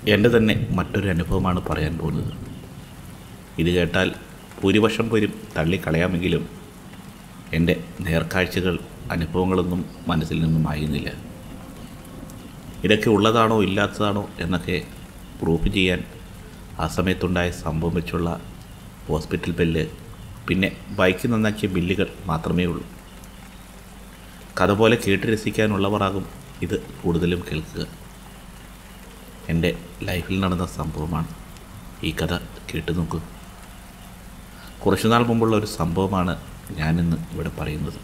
എൻ്റെ തന്നെ മറ്റൊരു അനുഭവമാണ് പറയാൻ പോകുന്നത് ഇത് കേട്ടാൽ ഭൂരിപക്ഷം പേരും തള്ളിക്കളയാമെങ്കിലും എൻ്റെ നേർക്കാഴ്ചകൾ അനുഭവങ്ങളൊന്നും മനസ്സിൽ നിന്നും മായുന്നില്ല ഇതൊക്കെ ഉള്ളതാണോ ഇല്ലാത്തതാണോ എന്നൊക്കെ പ്രൂഫ് ചെയ്യാൻ ആ സമയത്തുണ്ടായ സംഭവം വെച്ചുള്ള ഹോസ്പിറ്റൽ ബില്ല് പിന്നെ ബൈക്ക് നന്നാക്കിയ ബില്ലുകൾ മാത്രമേ ഉള്ളൂ കഥ പോലെ കേട്ട് രസിക്കാനുള്ളവരാകും ഇത് കൂടുതലും കേൾക്കുക എൻ്റെ ലൈഫിൽ നടന്ന സംഭവമാണ് ഈ കഥ കേട്ടു നോക്കൂ കുറച്ചുനാൾ മുമ്പുള്ള ഒരു സംഭവമാണ് ഞാനിന്ന് ഇവിടെ പറയുന്നത്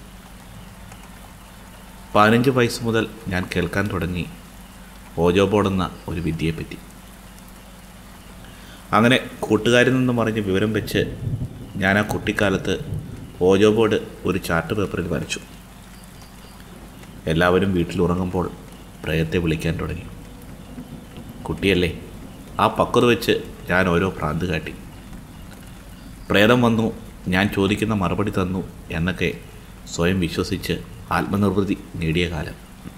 പതിനഞ്ച് വയസ്സ് മുതൽ ഞാൻ കേൾക്കാൻ തുടങ്ങി ഓജോ ബോർഡ് എന്ന ഒരു വിദ്യയെപ്പറ്റി അങ്ങനെ കൂട്ടുകാരിൽ നിന്നും അറിഞ്ഞ് വിവരം വെച്ച് ഞാൻ ആ കുട്ടിക്കാലത്ത് ഓജോ ബോർഡ് ഒരു ചാർട്ട് പേപ്പറിൽ വരച്ചു എല്ലാവരും വീട്ടിൽ ഉറങ്ങുമ്പോൾ പ്രയത്തെ വിളിക്കാൻ തുടങ്ങി കുട്ടിയല്ലേ ആ പക്വത വെച്ച് ഞാൻ ഓരോ ഭ്രാന്ത് കാട്ടി പ്രേതം വന്നു ഞാൻ ചോദിക്കുന്ന മറുപടി തന്നു എന്നൊക്കെ സ്വയം വിശ്വസിച്ച് ആത്മനിർവൃതി നേടിയ കാലം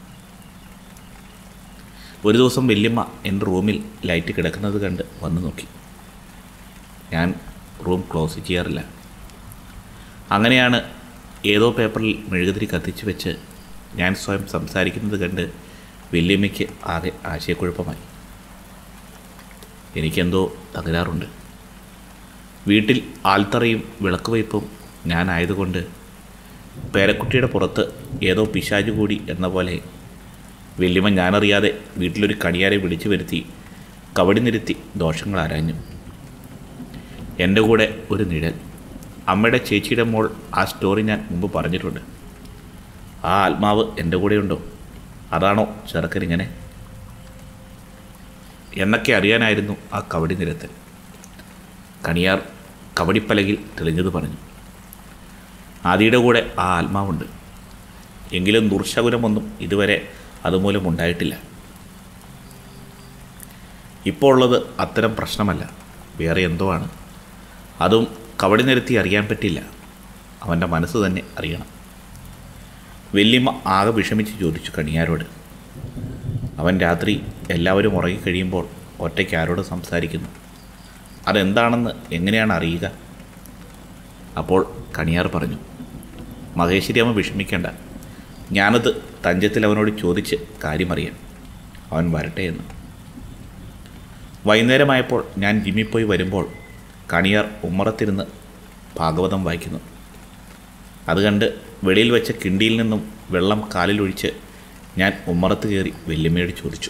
ഒരു ദിവസം വല്യമ്മ എൻ്റെ റൂമിൽ ലൈറ്റ് കിടക്കുന്നത് കണ്ട് വന്നു നോക്കി ഞാൻ റൂം ക്ലോസ് ചെയ്യാറില്ല അങ്ങനെയാണ് ഏതോ പേപ്പറിൽ മെഴുകുതിരി കത്തിച്ച് വെച്ച് ഞാൻ സ്വയം സംസാരിക്കുന്നത് കണ്ട് വല്യമ്മയ്ക്ക് ആകെ ആശയക്കുഴപ്പമായി എനിക്കെന്തോ തകരാറുണ്ട് വീട്ടിൽ ആൽത്തറയും വിളക്ക് വയ്പ്പും ഞാനായതുകൊണ്ട് പേരക്കുട്ടിയുടെ പുറത്ത് ഏതോ പിശാചു കൂടി എന്ന പോലെ വല്യമ്മ ഞാനറിയാതെ വീട്ടിലൊരു കണിയാരെ വിളിച്ചു വരുത്തി കവടി നിരുത്തി ദോഷങ്ങൾ ആരാഞ്ഞു എൻ്റെ കൂടെ ഒരു നിഴൽ അമ്മയുടെ ചേച്ചിയുടെ മോൾ ആ സ്റ്റോറി ഞാൻ മുമ്പ് പറഞ്ഞിട്ടുണ്ട് ആ ആത്മാവ് എൻ്റെ കൂടെയുണ്ടോ അതാണോ ചെറുക്കനിങ്ങനെ എന്നൊക്കെ അറിയാനായിരുന്നു ആ കവടി നിരത്തൽ കണിയാർ കവടിപ്പലകിൽ തെളിഞ്ഞത് പറഞ്ഞു ആദിയുടെ കൂടെ ആ ആത്മാവുണ്ട് എങ്കിലും ദുർശകുനമൊന്നും ഇതുവരെ അതുമൂലം ഉണ്ടായിട്ടില്ല ഇപ്പോൾ ഉള്ളത് അത്തരം പ്രശ്നമല്ല വേറെ എന്തോ ആണ് അതും കവടി നിരത്തി അറിയാൻ പറ്റില്ല അവൻ്റെ മനസ്സ് തന്നെ അറിയണം വല്യമ്മ ആകെ വിഷമിച്ച് ചോദിച്ചു കണിയാരോട് അവൻ രാത്രി എല്ലാവരും ഉറങ്ങിക്കഴിയുമ്പോൾ ഒറ്റയ്ക്ക് ആരോട് സംസാരിക്കുന്നു അതെന്താണെന്ന് എങ്ങനെയാണ് അറിയുക അപ്പോൾ കണിയാർ പറഞ്ഞു മഹേശ്വരി അമ്മ വിഷമിക്കേണ്ട ഞാനത് തഞ്ചത്തിൽ അവനോട് ചോദിച്ച് കാര്യമറിയാം അവൻ വരട്ടെ എന്ന് വൈകുന്നേരമായപ്പോൾ ഞാൻ ജിമ്മിൽ പോയി വരുമ്പോൾ കണിയാർ ഉമ്മറത്തിരുന്ന് ഭാഗവതം വായിക്കുന്നു അത് കണ്ട് വെളിയിൽ വെച്ച കിണ്ടിയിൽ നിന്നും വെള്ളം കാലിലൊഴിച്ച് ഞാൻ ഉമ്മറത്ത് കയറി വല്യമ്മയോട് ചോദിച്ചു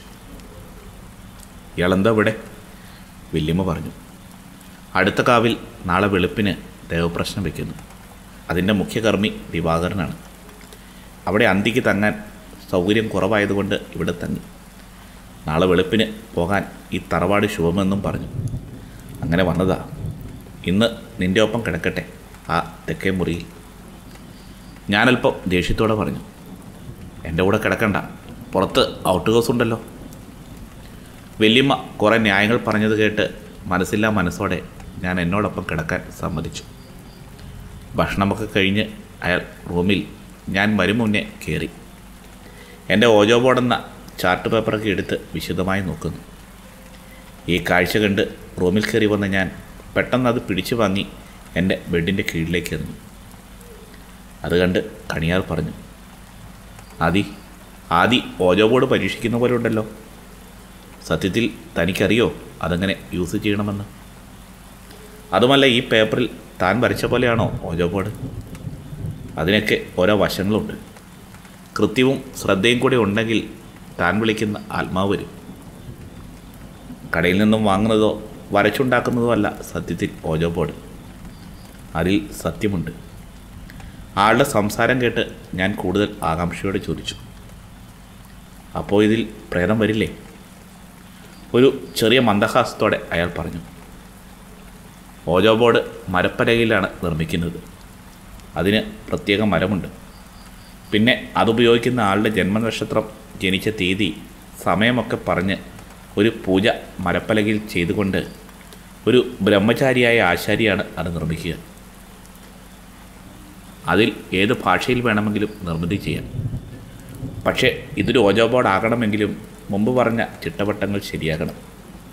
ഇയാളെന്താ ഇവിടെ വല്യമ്മ പറഞ്ഞു അടുത്ത കാവിൽ നാളെ വെളുപ്പിന് ദേവപ്രശ്നം വയ്ക്കുന്നു അതിൻ്റെ മുഖ്യകർമ്മി ദിവാകരനാണ് അവിടെ അന്തിക്ക് തങ്ങാൻ സൗകര്യം കുറവായതുകൊണ്ട് ഇവിടെ തങ്ങി നാളെ വെളുപ്പിന് പോകാൻ ഈ തറവാട് ശുഭമെന്നും പറഞ്ഞു അങ്ങനെ വന്നതാ ഇന്ന് നിൻ്റെ ഒപ്പം കിടക്കട്ടെ ആ തെക്കേ മുറിയിൽ ഞാനല്പം ദേഷ്യത്തോടെ പറഞ്ഞു എൻ്റെ കൂടെ കിടക്കണ്ട പുറത്ത് ഔട്ട് ഹൗസ് ഉണ്ടല്ലോ വല്യമ്മ കുറേ ന്യായങ്ങൾ പറഞ്ഞത് കേട്ട് മനസ്സില്ലാ മനസ്സോടെ ഞാൻ എന്നോടൊപ്പം കിടക്കാൻ സമ്മതിച്ചു ഭക്ഷണമൊക്കെ കഴിഞ്ഞ് അയാൾ റൂമിൽ ഞാൻ വരും മുന്നേ കയറി എൻ്റെ ഓജോ ബോർഡെന്ന ചാർട്ട് പേപ്പറൊക്കെ എടുത്ത് വിശദമായി നോക്കുന്നു ഈ കാഴ്ച കണ്ട് റൂമിൽ കയറി വന്ന ഞാൻ പെട്ടെന്ന് അത് പിടിച്ചു വാങ്ങി എൻ്റെ ബെഡിൻ്റെ കീഴിലേക്ക് എറിഞ്ഞു അത് കണ്ട് കണിയാർ പറഞ്ഞു ആദി ആദി ഓജോ ബോർഡ് പരീക്ഷിക്കുന്ന പോലെ ഉണ്ടല്ലോ സത്യത്തിൽ തനിക്കറിയോ അതങ്ങനെ യൂസ് ചെയ്യണമെന്ന് അതുമല്ല ഈ പേപ്പറിൽ താൻ വരച്ച പോലെയാണോ ഓജോ ബോർഡ് അതിനൊക്കെ ഓരോ വശങ്ങളുണ്ട് കൃത്യവും ശ്രദ്ധയും കൂടെ ഉണ്ടെങ്കിൽ താൻ വിളിക്കുന്ന ആത്മാവ് വരും കടയിൽ നിന്നും വാങ്ങുന്നതോ വരച്ചുണ്ടാക്കുന്നതോ അല്ല സത്യത്തിൽ ഓജോ ബോർഡ് അതിൽ സത്യമുണ്ട് ആളുടെ സംസാരം കേട്ട് ഞാൻ കൂടുതൽ ആകാംക്ഷയോടെ ചോദിച്ചു അപ്പോൾ ഇതിൽ പ്രേതം വരില്ലേ ഒരു ചെറിയ മന്ദഹാസത്തോടെ അയാൾ പറഞ്ഞു ഓജോ ബോർഡ് മരപ്പലകയിലാണ് നിർമ്മിക്കുന്നത് അതിന് പ്രത്യേക മരമുണ്ട് പിന്നെ അതുപയോഗിക്കുന്ന ആളുടെ ജന്മനക്ഷത്രം ജനിച്ച തീയതി സമയമൊക്കെ പറഞ്ഞ് ഒരു പൂജ മരപ്പലകയിൽ ചെയ്തുകൊണ്ട് ഒരു ബ്രഹ്മചാരിയായ ആശാരിയാണ് അത് നിർമ്മിക്കുക അതിൽ ഏത് ഭാഷയിൽ വേണമെങ്കിലും നിർമ്മിതി ചെയ്യാം പക്ഷേ ഇതൊരു ഓജോ ബോർഡ് ആകണമെങ്കിലും മുമ്പ് പറഞ്ഞ ചിട്ടവട്ടങ്ങൾ ശരിയാകണം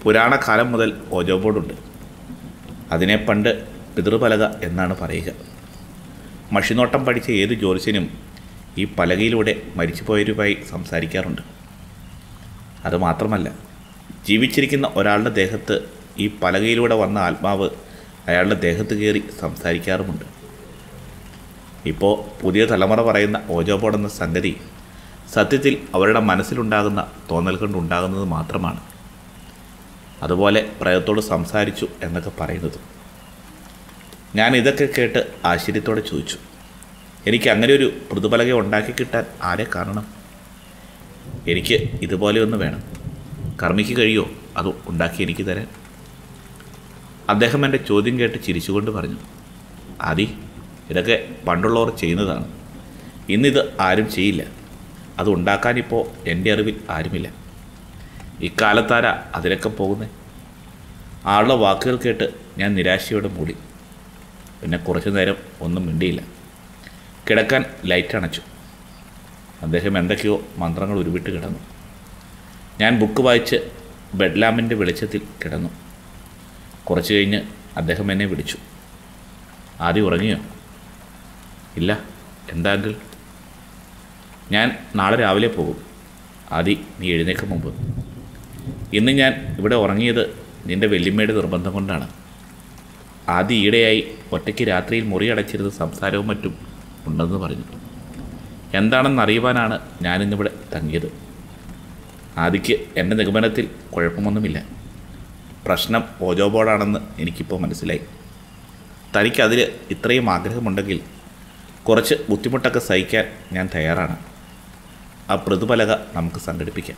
പുരാണകാലം മുതൽ ഓജോ ബോർഡുണ്ട് അതിനെ പണ്ട് പിതൃപലക എന്നാണ് പറയുക മഷിനോട്ടം പഠിച്ച ഏത് ജ്യോത്സ്യനും ഈ പലകയിലൂടെ മരിച്ചുപോയവരുമായി സംസാരിക്കാറുണ്ട് അതുമാത്രമല്ല ജീവിച്ചിരിക്കുന്ന ഒരാളുടെ ദേഹത്ത് ഈ പലകയിലൂടെ വന്ന ആത്മാവ് അയാളുടെ ദേഹത്ത് കയറി സംസാരിക്കാറുമുണ്ട് ഇപ്പോൾ പുതിയ തലമുറ പറയുന്ന ഓജോ ബോർഡ് എന്ന സംഗതി സത്യത്തിൽ അവരുടെ മനസ്സിലുണ്ടാകുന്ന തോന്നൽ കൊണ്ടുണ്ടാകുന്നത് മാത്രമാണ് അതുപോലെ പ്രയത്തോട് സംസാരിച്ചു എന്നൊക്കെ പറയുന്നത് ഞാൻ ഇതൊക്കെ കേട്ട് ആശ്ചര്യത്തോടെ ചോദിച്ചു എനിക്ക് അങ്ങനെ ഒരു മൃദുപലക ഉണ്ടാക്കി കിട്ടാൻ ആരെ കാണണം എനിക്ക് ഇതുപോലെ ഒന്ന് വേണം കർമ്മിക്ക് കഴിയോ അത് ഉണ്ടാക്കി എനിക്ക് തരാൻ അദ്ദേഹം എൻ്റെ ചോദ്യം കേട്ട് ചിരിച്ചുകൊണ്ട് പറഞ്ഞു ആദി ഇതൊക്കെ പണ്ടുള്ളവർ ചെയ്യുന്നതാണ് ഇന്നിത് ആരും ചെയ്യില്ല അത് ഉണ്ടാക്കാനിപ്പോൾ എൻ്റെ അറിവിൽ ആരുമില്ല ഇക്കാലത്താരാ അതിലൊക്കെ പോകുന്നത് ആളുടെ വാക്കുകൾ കേട്ട് ഞാൻ നിരാശയോടെ മൂടി പിന്നെ കുറച്ചു നേരം ഒന്നും മിണ്ടിയില്ല കിടക്കാൻ ലൈറ്റ് അണച്ചു അദ്ദേഹം എന്തൊക്കെയോ മന്ത്രങ്ങൾ ഉരുവിട്ട് കിടന്നു ഞാൻ ബുക്ക് വായിച്ച് ബെഡ് ലാമ്പിൻ്റെ വെളിച്ചത്തിൽ കിടന്നു കുറച്ച് കഴിഞ്ഞ് അദ്ദേഹം എന്നെ വിളിച്ചു ആദ്യം ഉറങ്ങിയോ ഇല്ല എന്താ അങ്കിൾ ഞാൻ നാളെ രാവിലെ പോകും ആദി നീ എഴുന്നേക്കും മുമ്പ് ഇന്ന് ഞാൻ ഇവിടെ ഉറങ്ങിയത് നിന്റെ വെല്ലിമ്മയുടെ നിർബന്ധം കൊണ്ടാണ് ആദി ഈടെയായി ഒറ്റയ്ക്ക് രാത്രിയിൽ മുറി അടച്ചിരുന്ന് സംസാരവും മറ്റും ഉണ്ടെന്ന് പറഞ്ഞു എന്താണെന്ന് അറിയുവാനാണ് ഞാനിന്നിവിടെ തങ്ങിയത് ആദിക്ക് എൻ്റെ നിഗമനത്തിൽ കുഴപ്പമൊന്നുമില്ല പ്രശ്നം ഓജോ ബോർഡാണെന്ന് എനിക്കിപ്പോൾ മനസ്സിലായി തനിക്കതിൽ ഇത്രയും ആഗ്രഹമുണ്ടെങ്കിൽ കുറച്ച് ബുദ്ധിമുട്ടൊക്കെ സഹിക്കാൻ ഞാൻ തയ്യാറാണ് ആ പ്രതിഫലക നമുക്ക് സംഘടിപ്പിക്കാം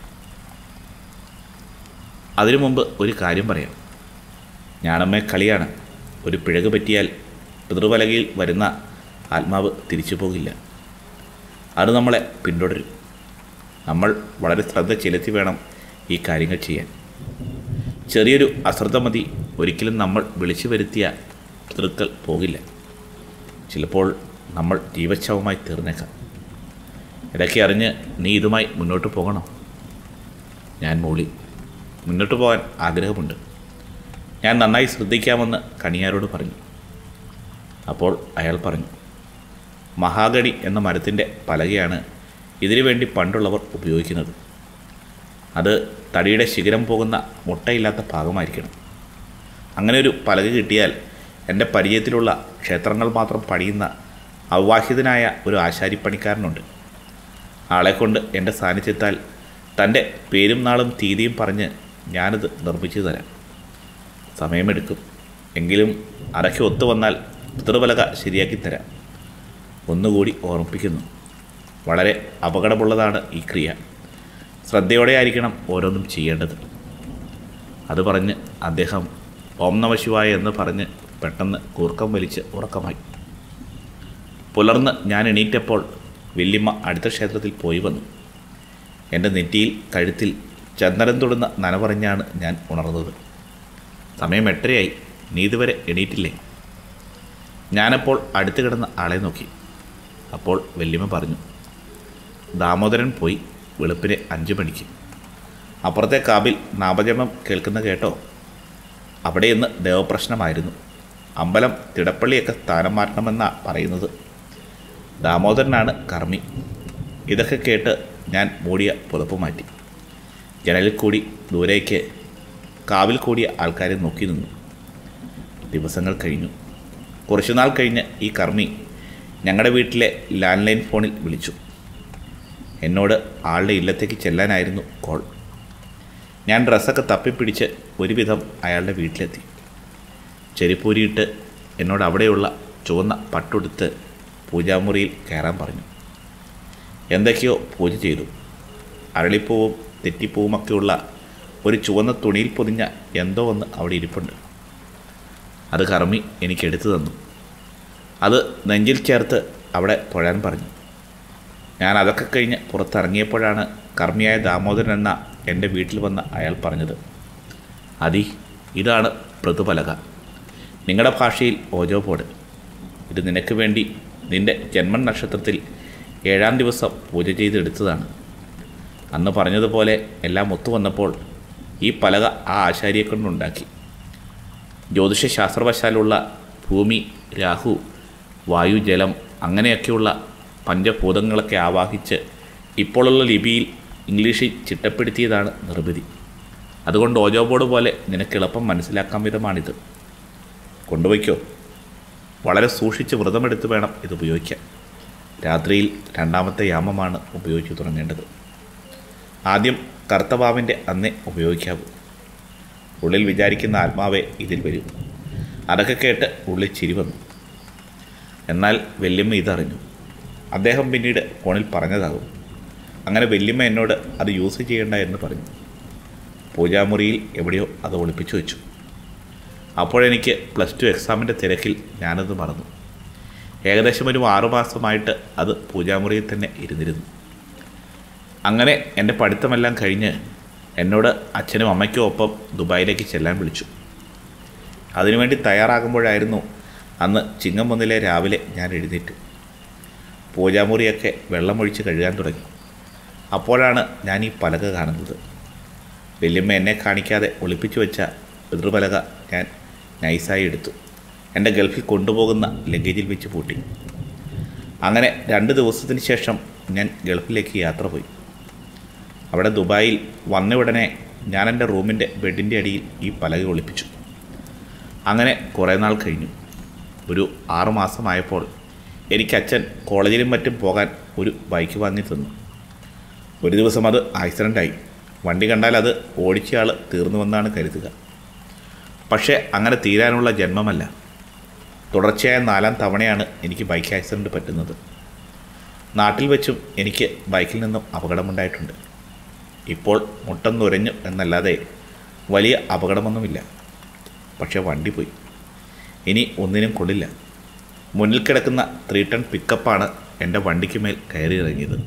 അതിനു മുമ്പ് ഒരു കാര്യം പറയാം ഞാനമ്മേ കളിയാണ് ഒരു പിഴക് പറ്റിയാൽ പിതൃപലകയിൽ വരുന്ന ആത്മാവ് തിരിച്ചു പോകില്ല അത് നമ്മളെ പിന്തുടരും നമ്മൾ വളരെ ശ്രദ്ധ ചെലുത്തി വേണം ഈ കാര്യങ്ങൾ ചെയ്യാൻ ചെറിയൊരു അശ്രദ്ധ മതി ഒരിക്കലും നമ്മൾ വിളിച്ചു വരുത്തിയ പിതൃക്കൾ പോകില്ല ചിലപ്പോൾ നമ്മൾ ജീവച്ഛവമായി തീർന്നേക്കാം ഇടയ്ക്ക് അറിഞ്ഞ് നീ ഇതുമായി മുന്നോട്ട് പോകണോ ഞാൻ മൂളി മുന്നോട്ട് പോകാൻ ആഗ്രഹമുണ്ട് ഞാൻ നന്നായി ശ്രദ്ധിക്കാമെന്ന് കണിയാരോട് പറഞ്ഞു അപ്പോൾ അയാൾ പറഞ്ഞു മഹാഗണി എന്ന മരത്തിൻ്റെ പലകയാണ് ഇതിനു വേണ്ടി പണ്ടുള്ളവർ ഉപയോഗിക്കുന്നത് അത് തടിയുടെ ശിഖരം പോകുന്ന മുട്ടയില്ലാത്ത ഭാഗമായിരിക്കണം അങ്ങനെ ഒരു പലക കിട്ടിയാൽ എൻ്റെ പരിചയത്തിലുള്ള ക്ഷേത്രങ്ങൾ മാത്രം പണിയുന്ന അവിവാഹിതനായ ഒരു ആശാരിപ്പണിക്കാരനുണ്ട് ആളെക്കൊണ്ട് എൻ്റെ സാന്നിധ്യത്താൽ തൻ്റെ പേരും നാളും തീയതിയും പറഞ്ഞ് ഞാനത് നിർമ്മിച്ചു തരാം സമയമെടുക്കും എങ്കിലും അരയ്ക്ക് ഒത്തു വന്നാൽ പിതൃപലക ശരിയാക്കി തരാം ഒന്നുകൂടി ഓർമ്മിപ്പിക്കുന്നു വളരെ അപകടമുള്ളതാണ് ഈ ക്രിയ ശ്രദ്ധയോടെ ആയിരിക്കണം ഓരോന്നും ചെയ്യേണ്ടത് അത് പറഞ്ഞ് അദ്ദേഹം ഓം നമ ശിവായ എന്ന് പറഞ്ഞ് പെട്ടെന്ന് കൂർക്കം വലിച്ച് ഉറക്കമായി പുലർന്ന് ഞാൻ എണീറ്റപ്പോൾ വല്യമ്മ അടുത്ത ക്ഷേത്രത്തിൽ പോയി വന്നു എൻ്റെ നെറ്റിയിൽ കഴുത്തിൽ ചന്ദനം തൊടുന്ന നനപറഞ്ഞാണ് ഞാൻ ഉണർന്നത് സമയം എട്ടരയായി നീ ഇതുവരെ എണീറ്റില്ലേ ഞാനപ്പോൾ അടുത്ത് കിടന്ന ആളെ നോക്കി അപ്പോൾ വല്യമ്മ പറഞ്ഞു ദാമോദരൻ പോയി വെളുപ്പിന് അഞ്ച് മണിക്ക് അപ്പുറത്തെ കാബിൽ നാമജപം കേൾക്കുന്ന കേട്ടോ അവിടെ ഇന്ന് ദേവപ്രശ്നമായിരുന്നു അമ്പലം തിടപ്പള്ളിയൊക്കെ സ്ഥാനം മാറ്റണമെന്നാണ് പറയുന്നത് ദാമോദരനാണ് കർമ്മി ഇതൊക്കെ കേട്ട് ഞാൻ മൂടിയ പുതപ്പ് മാറ്റി ജനലിൽ കൂടി ദൂരേക്ക് കാവിൽ കൂടിയ ആൾക്കാരെ നോക്കി നിന്നു ദിവസങ്ങൾ കഴിഞ്ഞു കുറച്ചുനാൾ കഴിഞ്ഞ് ഈ കർമ്മി ഞങ്ങളുടെ വീട്ടിലെ ലാൻഡ് ലൈൻ ഫോണിൽ വിളിച്ചു എന്നോട് ആളുടെ ഇല്ലത്തേക്ക് ചെല്ലാനായിരുന്നു കോൾ ഞാൻ ഡ്രസ്സൊക്കെ തപ്പിപ്പിടിച്ച് ഒരുവിധം അയാളുടെ വീട്ടിലെത്തി ചെരിപ്പൂരിയിട്ട് എന്നോട് അവിടെയുള്ള ചുവന്ന പട്ടുടുത്ത് പൂജാമുറിയിൽ കയറാൻ പറഞ്ഞു എന്തൊക്കെയോ പൂജ ചെയ്തു അരളിപ്പൂവും തെറ്റിപ്പൂവുമൊക്കെയുള്ള ഒരു ചുവന്ന തുണിയിൽ പൊതിഞ്ഞ എന്തോ ഒന്ന് അവിടെ ഇരിപ്പുണ്ട് അത് കർമ്മി എനിക്ക് എടുത്തു തന്നു അത് നെഞ്ചിൽ ചേർത്ത് അവിടെ തൊഴാൻ പറഞ്ഞു ഞാൻ അതൊക്കെ കഴിഞ്ഞ് പുറത്തിറങ്ങിയപ്പോഴാണ് കർമ്മിയായ ദാമോദരൻ എന്ന എൻ്റെ വീട്ടിൽ വന്ന അയാൾ പറഞ്ഞത് അതി ഇതാണ് പ്രതിപലക നിങ്ങളുടെ ഭാഷയിൽ ഓജോ ബോർഡ് ഇത് നിനക്ക് വേണ്ടി നിന്റെ ജന്മ നക്ഷത്രത്തിൽ ഏഴാം ദിവസം പൂജ ചെയ്തെടുത്തതാണ് അന്ന് പറഞ്ഞതുപോലെ എല്ലാം ഒത്തു വന്നപ്പോൾ ഈ പലക ആ ആശാരിയെ കൊണ്ടുണ്ടാക്കി ജ്യോതിഷശാസ്ത്രവശാലുള്ള ഭൂമി രാഹു വായു ജലം അങ്ങനെയൊക്കെയുള്ള പഞ്ചഭൂതങ്ങളൊക്കെ ആവാഹിച്ച് ഇപ്പോഴുള്ള ലിപിയിൽ ഇംഗ്ലീഷിൽ ചിട്ടപ്പെടുത്തിയതാണ് നിർമ്മിതി അതുകൊണ്ട് ഓജോ ബോർഡ് പോലെ നിനക്ക് എളുപ്പം മനസ്സിലാക്കാൻ വിധമാണിത് കൊണ്ടുവയ്ക്കോ വളരെ സൂക്ഷിച്ച് വ്രതമെടുത്ത് വേണം ഇത് ഉപയോഗിക്കാൻ രാത്രിയിൽ രണ്ടാമത്തെ യാമമാണ് ഉപയോഗിച്ചു തുടങ്ങേണ്ടത് ആദ്യം കർത്തവാവിൻ്റെ അന്നേ ഉപയോഗിക്കാവൂ ഉള്ളിൽ വിചാരിക്കുന്ന ആത്മാവേ ഇതിൽ വരും അതൊക്കെ കേട്ട് ഉള്ളിൽ ചിരി വന്നു എന്നാൽ വല്യമ്മ ഇതറിഞ്ഞു അദ്ദേഹം പിന്നീട് ഫോണിൽ പറഞ്ഞതാകും അങ്ങനെ വല്യമ്മ എന്നോട് അത് യൂസ് ചെയ്യേണ്ട എന്ന് പറഞ്ഞു പൂജാമുറിയിൽ എവിടെയോ അത് ഒളിപ്പിച്ചു വെച്ചു അപ്പോഴെനിക്ക് പ്ലസ് ടു എക്സാമിൻ്റെ തിരക്കിൽ ഞാനത് മറന്നു ഏകദേശം ഒരു ആറുമാസമായിട്ട് അത് പൂജാമുറിയിൽ തന്നെ ഇരുന്നിരുന്നു അങ്ങനെ എൻ്റെ പഠിത്തമെല്ലാം കഴിഞ്ഞ് എന്നോട് അച്ഛനും അമ്മയ്ക്കും ഒപ്പം ദുബായിലേക്ക് ചെല്ലാൻ വിളിച്ചു അതിനുവേണ്ടി തയ്യാറാകുമ്പോഴായിരുന്നു അന്ന് ചിങ്ങമൊന്നിലെ രാവിലെ ഞാൻ എഴുന്നേറ്റു പൂജാമുറിയൊക്കെ വെള്ളമൊഴിച്ച് കഴുകാൻ തുടങ്ങി അപ്പോഴാണ് ഞാൻ ഈ പലക കാണുന്നത് വല്യമ്മ എന്നെ കാണിക്കാതെ ഒളിപ്പിച്ചു വെച്ച പിതൃപലക ഞാൻ നൈസായി എടുത്തു എൻ്റെ ഗൾഫിൽ കൊണ്ടുപോകുന്ന ലഗേജിൽ വെച്ച് പൂട്ടി അങ്ങനെ രണ്ട് ദിവസത്തിന് ശേഷം ഞാൻ ഗൾഫിലേക്ക് യാത്ര പോയി അവിടെ ദുബായിൽ വന്ന ഉടനെ ഞാൻ എൻ്റെ റൂമിൻ്റെ ബെഡിൻ്റെ അടിയിൽ ഈ പലക ഒളിപ്പിച്ചു അങ്ങനെ കുറേ നാൾ കഴിഞ്ഞു ഒരു ആറു മാസമായപ്പോൾ എനിക്ക് അച്ഛൻ കോളേജിലും മറ്റും പോകാൻ ഒരു ബൈക്ക് വാങ്ങി തന്നു ഒരു ദിവസം അത് ആക്സിഡൻ്റായി വണ്ടി കണ്ടാൽ അത് ഓടിച്ചയാൾ തീർന്നുവെന്നാണ് കരുതുക പക്ഷേ അങ്ങനെ തീരാനുള്ള ജന്മമല്ല തുടർച്ചയായ നാലാം തവണയാണ് എനിക്ക് ബൈക്ക് ആക്സിഡൻറ്റ് പറ്റുന്നത് നാട്ടിൽ വെച്ചും എനിക്ക് ബൈക്കിൽ നിന്നും അപകടമുണ്ടായിട്ടുണ്ട് ഇപ്പോൾ മുട്ടം നുരഞ്ഞു എന്നല്ലാതെ വലിയ അപകടമൊന്നുമില്ല പക്ഷേ വണ്ടി പോയി ഇനി ഒന്നിനും കൊള്ളില്ല മുന്നിൽ കിടക്കുന്ന ത്രീ ടൺ പിക്കപ്പാണ് എൻ്റെ വണ്ടിക്ക് മേൽ കയറി ഇറങ്ങിയത്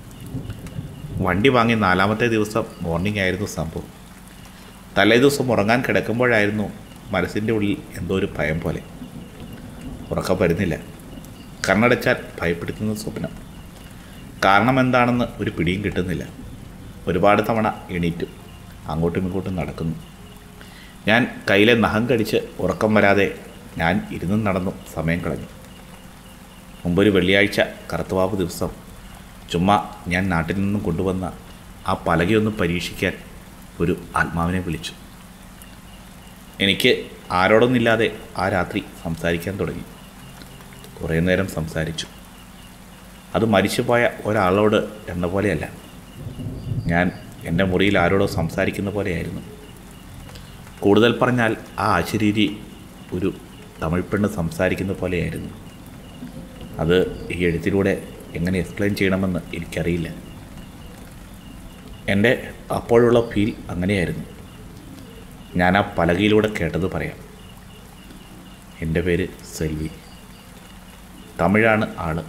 വണ്ടി വാങ്ങി നാലാമത്തെ ദിവസം മോർണിംഗ് ആയിരുന്നു സംഭവം തലേ ദിവസം ഉറങ്ങാൻ കിടക്കുമ്പോഴായിരുന്നു മനസ്സിൻ്റെ ഉള്ളിൽ എന്തോ ഒരു ഭയം പോലെ ഉറക്കം വരുന്നില്ല കണ്ണടച്ചാൽ ഭയപ്പെടുത്തുന്ന സ്വപ്നം കാരണം എന്താണെന്ന് ഒരു പിടിയും കിട്ടുന്നില്ല ഒരുപാട് തവണ എണീറ്റു അങ്ങോട്ടും ഇങ്ങോട്ടും നടക്കുന്നു ഞാൻ കയ്യിലെ നഖം കടിച്ച് ഉറക്കം വരാതെ ഞാൻ ഇരുന്നും നടന്നും സമയം കളഞ്ഞു മുമ്പൊരു വെള്ളിയാഴ്ച കറുത്തവാവ് ദിവസം ചുമ്മാ ഞാൻ നാട്ടിൽ നിന്നും കൊണ്ടുവന്ന ആ പലകയൊന്ന് പരീക്ഷിക്കാൻ ഒരു ആത്മാവിനെ വിളിച്ചു എനിക്ക് ആരോടൊന്നില്ലാതെ ആ രാത്രി സംസാരിക്കാൻ തുടങ്ങി കുറേ നേരം സംസാരിച്ചു അത് മരിച്ചുപോയ ഒരാളോട് എന്ന പോലെയല്ല ഞാൻ എൻ്റെ മുറിയിൽ ആരോടോ സംസാരിക്കുന്ന പോലെയായിരുന്നു കൂടുതൽ പറഞ്ഞാൽ ആ അശരീരി ഒരു തമിഴ് പെണ്ണ് സംസാരിക്കുന്ന പോലെയായിരുന്നു അത് ഈ എഴുത്തിലൂടെ എങ്ങനെ എക്സ്പ്ലെയിൻ ചെയ്യണമെന്ന് എനിക്കറിയില്ല എൻ്റെ അപ്പോഴുള്ള ഫീൽ അങ്ങനെയായിരുന്നു ഞാൻ ആ പലകയിലൂടെ കേട്ടത് പറയാം എൻ്റെ പേര് സെൽവി തമിഴാണ് ആള്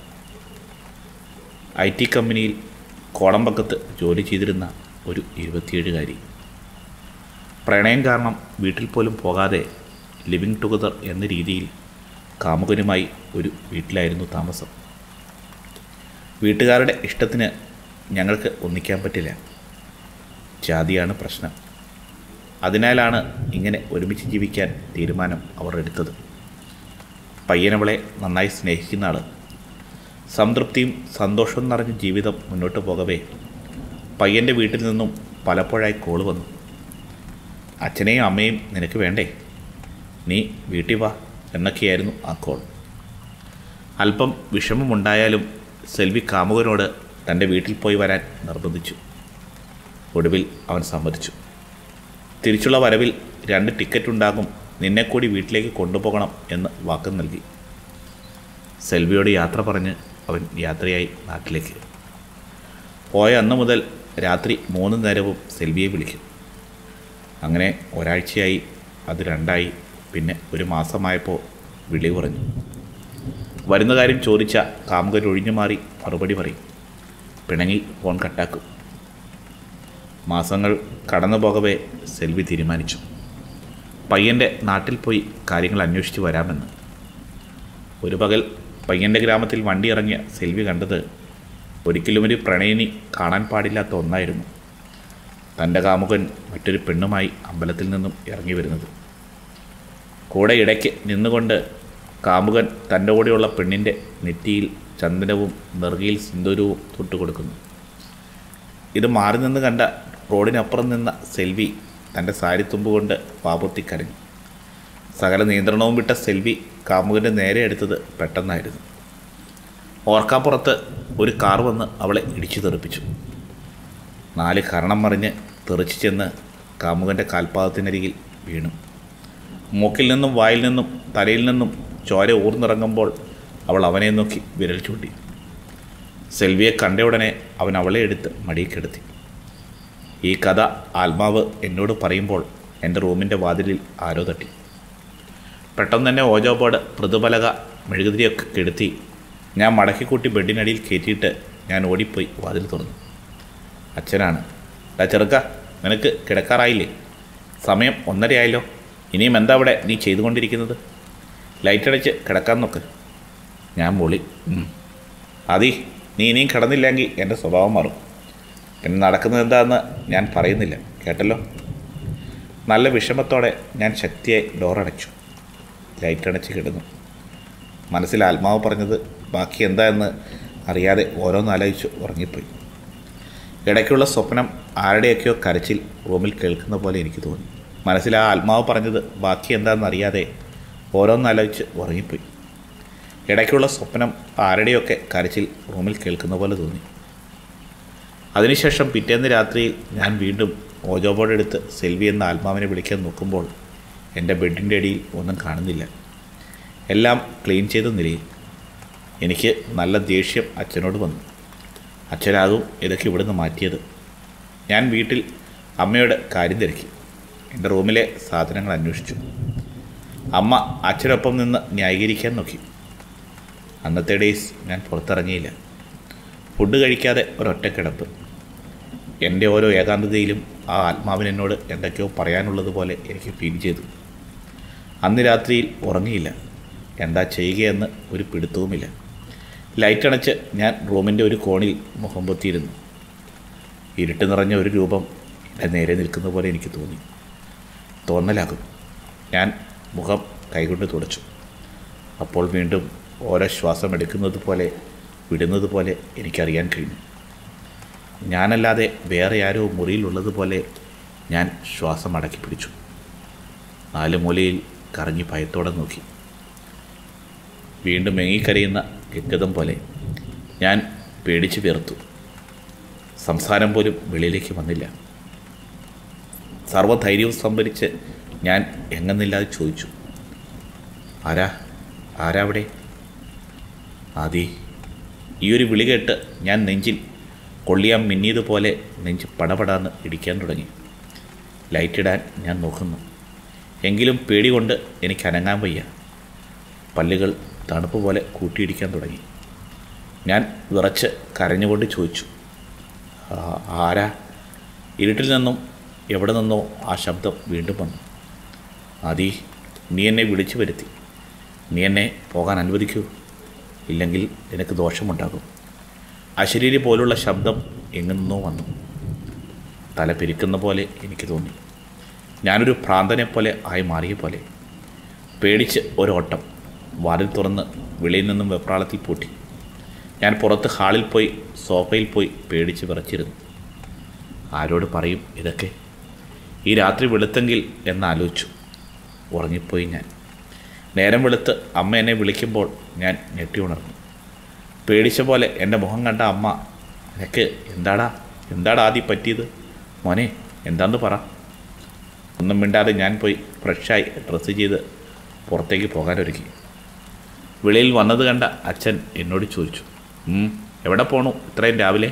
ഐ ടി കമ്പനിയിൽ കോടമ്പക്കത്ത് ജോലി ചെയ്തിരുന്ന ഒരു ഇരുപത്തിയേഴുകാരി പ്രണയം കാരണം വീട്ടിൽ പോലും പോകാതെ ലിവിങ് ടുഗദർ എന്ന രീതിയിൽ കാമുകനുമായി ഒരു വീട്ടിലായിരുന്നു താമസം വീട്ടുകാരുടെ ഇഷ്ടത്തിന് ഞങ്ങൾക്ക് ഒന്നിക്കാൻ പറ്റില്ല ജാതിയാണ് പ്രശ്നം അതിനാലാണ് ഇങ്ങനെ ഒരുമിച്ച് ജീവിക്കാൻ തീരുമാനം അവർ എടുത്തത് പയ്യനവളെ നന്നായി സ്നേഹിക്കുന്ന ആൾ സംതൃപ്തിയും സന്തോഷവും നിറഞ്ഞ ജീവിതം മുന്നോട്ട് പോകവേ പയ്യൻ്റെ വീട്ടിൽ നിന്നും പലപ്പോഴായി കോള് വന്നു അച്ഛനെയും അമ്മയും നിനക്ക് വേണ്ടേ നീ വീട്ടിൽ വാ എന്നൊക്കെയായിരുന്നു ആ കോൾ അല്പം വിഷമമുണ്ടായാലും സെൽവി കാമുകനോട് തൻ്റെ വീട്ടിൽ പോയി വരാൻ നിർബന്ധിച്ചു ഒടുവിൽ അവൻ സമ്മതിച്ചു തിരിച്ചുള്ള വരവിൽ രണ്ട് ടിക്കറ്റ് ഉണ്ടാകും നിന്നെ കൂടി വീട്ടിലേക്ക് കൊണ്ടുപോകണം എന്ന് വാക്ക് നൽകി സെൽവിയോട് യാത്ര പറഞ്ഞ് അവൻ യാത്രയായി നാട്ടിലേക്ക് പോയ അന്ന് മുതൽ രാത്രി മൂന്ന് നേരവും സെൽവിയെ വിളിക്കും അങ്ങനെ ഒരാഴ്ചയായി അത് രണ്ടായി പിന്നെ ഒരു മാസമായപ്പോൾ വിളി കുറഞ്ഞു വരുന്ന കാര്യം ചോദിച്ച കാമുകൻ ഒഴിഞ്ഞു മാറി മറുപടി പറയും പിണങ്ങി ഫോൺ കട്ടാക്കും മാസങ്ങൾ കടന്നു പോകവേ സെൽവി തീരുമാനിച്ചു പയ്യൻ്റെ നാട്ടിൽ പോയി കാര്യങ്ങൾ അന്വേഷിച്ച് വരാമെന്ന് ഒരു പകൽ പയ്യൻ്റെ ഗ്രാമത്തിൽ വണ്ടി ഇറങ്ങിയ സെൽവി കണ്ടത് ഒരിക്കലും ഒരു പ്രണയിനി കാണാൻ പാടില്ലാത്ത ഒന്നായിരുന്നു തൻ്റെ കാമുകൻ മറ്റൊരു പെണ്ണുമായി അമ്പലത്തിൽ നിന്നും ഇറങ്ങി വരുന്നത് കൂടെ ഇടയ്ക്ക് നിന്നുകൊണ്ട് കാമുകൻ തൻ്റെ കൂടെയുള്ള പെണ്ണിൻ്റെ നെറ്റിയിൽ ചന്ദനവും നെറുകയിൽ സിന്ദൂരവും തൊട്ടുകൊടുക്കുന്നു ഇത് മാറി നിന്ന് കണ്ട റോഡിനപ്പുറം നിന്ന സെൽവി തൻ്റെ സാരിത്തുമ്പ് കൊണ്ട് പാപൊത്തി കരഞ്ഞു സകല നിയന്ത്രണവും വിട്ട സെൽവി കാമുകൻ്റെ നേരെ എടുത്തത് പെട്ടെന്നായിരുന്നു ഓർക്കാപ്പുറത്ത് ഒരു കാർ വന്ന് അവളെ ഇടിച്ചു തെറിപ്പിച്ചു നാല് കരണം മറിഞ്ഞ് തെറിച്ചു ചെന്ന് കാമുകൻ്റെ കാൽപാദത്തിനരികിൽ വീണു മൂക്കിൽ നിന്നും വായിൽ നിന്നും തലയിൽ നിന്നും ചോര ഊർന്നിറങ്ങുമ്പോൾ അവൾ അവനെ നോക്കി വിരൽ ചൂണ്ടി സെൽവിയെ കണ്ട ഉടനെ അവൻ അവളെ എടുത്ത് മടിയിൽ കിടത്തി ഈ കഥ ആത്മാവ് എന്നോട് പറയുമ്പോൾ എൻ്റെ റൂമിൻ്റെ വാതിലിൽ ആരോ തട്ടി പെട്ടെന്ന് തന്നെ ഓജോ ബോർഡ് മൃദുപലക മെഴുകുതിരിയൊക്കെ കെടുത്തി ഞാൻ മടക്കിക്കൂട്ടി ബെഡിനടിയിൽ കയറ്റിയിട്ട് ഞാൻ ഓടിപ്പോയി വാതിൽ തുറന്നു അച്ഛനാണ് ഡാ ചെറുക്ക നിനക്ക് കിടക്കാറായില്ലേ സമയം ഒന്നരയായല്ലോ ഇനിയും എന്താ അവിടെ നീ ചെയ്തുകൊണ്ടിരിക്കുന്നത് ലൈറ്റ് അടച്ച് കിടക്കാൻ നോക്ക് ഞാൻ പൊളി ഉം. അതി നീ ഇനിയും കിടന്നില്ലെങ്കിൽ എൻ്റെ സ്വഭാവം മാറും പിന്നെ നടക്കുന്നത് എന്താണെന്ന് ഞാൻ പറയുന്നില്ല കേട്ടല്ലോ നല്ല വിഷമത്തോടെ ഞാൻ ശക്തിയായി ഡോറടച്ചു ലൈറ്റ് അടച്ച് കിടന്നു മനസ്സിൽ ആത്മാവ് പറഞ്ഞത് ബാക്കി എന്താ എന്ന് അറിയാതെ ഓരോന്നാലോചിച്ച് ഉറങ്ങിപ്പോയി ഇടയ്ക്കുള്ള സ്വപ്നം ആരുടെയൊക്കെയോ കരച്ചിൽ റൂമിൽ കേൾക്കുന്ന പോലെ എനിക്ക് തോന്നി മനസ്സിൽ ആ ആത്മാവ് പറഞ്ഞത് ബാക്കി എന്താണെന്ന് അറിയാതെ ഓരോന്നാലോചിച്ച് ഉറങ്ങിപ്പോയി ഇടയ്ക്കുള്ള സ്വപ്നം ആരുടെയൊക്കെ കരച്ചിൽ റൂമിൽ കേൾക്കുന്ന പോലെ തോന്നി അതിനുശേഷം പിറ്റേന്ന് രാത്രിയിൽ ഞാൻ വീണ്ടും ഓജോ ബോർഡ് എടുത്ത് സെൽവി എന്ന ആത്മാവിനെ വിളിക്കാൻ നോക്കുമ്പോൾ എൻ്റെ ബെഡിൻ്റെ അടിയിൽ ഒന്നും കാണുന്നില്ല എല്ലാം ക്ലീൻ ചെയ്ത നിലയിൽ എനിക്ക് നല്ല ദേഷ്യം അച്ഛനോട് വന്നു അച്ഛനാകും ഇതൊക്കെ ഇവിടുന്ന് മാറ്റിയത് ഞാൻ വീട്ടിൽ അമ്മയോട് കാര്യം തിരക്കി എൻ്റെ റൂമിലെ സാധനങ്ങൾ അന്വേഷിച്ചു അമ്മ അച്ഛനൊപ്പം നിന്ന് ന്യായീകരിക്കാൻ നോക്കി അന്നത്തെ ഡേയ്സ് ഞാൻ പുറത്തിറങ്ങിയില്ല ഫുഡ് കഴിക്കാതെ ഒരൊറ്റ കിടപ്പ് എൻ്റെ ഓരോ ഏകാന്തതയിലും ആ ആത്മാവിന് എന്നോട് എന്തൊക്കെയോ പറയാനുള്ളത് എനിക്ക് ഫീൽ ചെയ്തു അന്ന് രാത്രിയിൽ ഉറങ്ങിയില്ല എന്താ ചെയ്യുകയെന്ന് ഒരു പിടുത്തവുമില്ല ലൈറ്റ് അണച്ച് ഞാൻ റൂമിൻ്റെ ഒരു കോണിൽ മുഖം പൊത്തിയിരുന്നു ഇരുട്ട് നിറഞ്ഞ ഒരു രൂപം എൻ്റെ നേരെ നിൽക്കുന്ന പോലെ എനിക്ക് തോന്നി തോന്നലാകും ഞാൻ മുഖം കൈകൊണ്ട് തുടച്ചു അപ്പോൾ വീണ്ടും ഓരോ ശ്വാസം എടുക്കുന്നത് പോലെ വിടുന്നത് പോലെ എനിക്കറിയാൻ കഴിഞ്ഞു ഞാനല്ലാതെ വേറെ ആരോ മുറിയിലുള്ളതുപോലെ ഞാൻ ശ്വാസം അടക്കി പിടിച്ചു നാല് മൂലയിൽ കറങ്ങി ഭയത്തോടെ നോക്കി വീണ്ടും മെങ്ങിക്കരയുന്ന ഗദ്ഗതം പോലെ ഞാൻ പേടിച്ച് വിയർത്തു സംസാരം പോലും വെളിയിലേക്ക് വന്നില്ല സർവ്വധൈര്യവും സംഭരിച്ച് ഞാൻ എങ്ങെന്നില്ലാതെ ചോദിച്ചു ആരാ ആരാ അവിടെ ആദി ഈ ഒരു വിളി കേട്ട് ഞാൻ നെഞ്ചിൽ കൊള്ളിയാൻ മിന്നിയതുപോലെ നെഞ്ച് പടപടാന്ന് ഇടിക്കാൻ തുടങ്ങി ലൈറ്റിടാൻ ഞാൻ നോക്കുന്നു എങ്കിലും പേടി കൊണ്ട് എനിക്ക് അനങ്ങാൻ വയ്യ പല്ലുകൾ തണുപ്പ് പോലെ കൂട്ടിയിടിക്കാൻ തുടങ്ങി ഞാൻ വിറച്ച് കരഞ്ഞുകൊണ്ട് ചോദിച്ചു "ആ- ആരാ ഇരുട്ടിൽ നിന്നും എവിടെ നിന്നോ ആ ശബ്ദം വീണ്ടും വന്നു ആദി നീ എന്നെ വിളിച്ചു വരുത്തി നീ എന്നെ പോകാൻ അനുവദിക്കൂ ഇല്ലെങ്കിൽ നിനക്ക് ദോഷമുണ്ടാകും അശരീരി പോലുള്ള ശബ്ദം എങ്ങു നിന്നോ വന്നു തല പിരിക്കുന്ന പോലെ എനിക്ക് തോന്നി ഞാനൊരു ഭ്രാന്തനെ പോലെ ആയി മാറിയ പോലെ പേടിച്ച് ഒരോട്ടം വാതിൽ തുറന്ന് വെളിയിൽ നിന്നും വെപ്രാളത്തിൽ പൂട്ടി ഞാൻ പുറത്ത് ഹാളിൽ പോയി സോഫയിൽ പോയി പേടിച്ച് വിറച്ചിരുന്നു ആരോട് പറയും ഇതൊക്കെ ഈ രാത്രി വെളുത്തെങ്കിൽ എന്നാലോചിച്ചു ഉറങ്ങിപ്പോയി ഞാൻ നേരം വെളുത്ത് അമ്മ എന്നെ വിളിക്കുമ്പോൾ ഞാൻ ഞെട്ടി ഉണർന്നു പേടിച്ച പോലെ എൻ്റെ മുഖം കണ്ട അമ്മ നിനക്ക് എന്താടാ എന്താടാ ആദ്യം പറ്റിയത് മോനെ എന്താന്ന് പറ ഒന്നും മിണ്ടാതെ ഞാൻ പോയി ഫ്രഷായി ഡ്രസ്സ് ചെയ്ത് പുറത്തേക്ക് പോകാനൊരുക്കി വെളിയിൽ വന്നത് കണ്ട അച്ഛൻ എന്നോട് ചോദിച്ചു "ഉം, എവിടെ പോണു ഇത്രയും രാവിലെ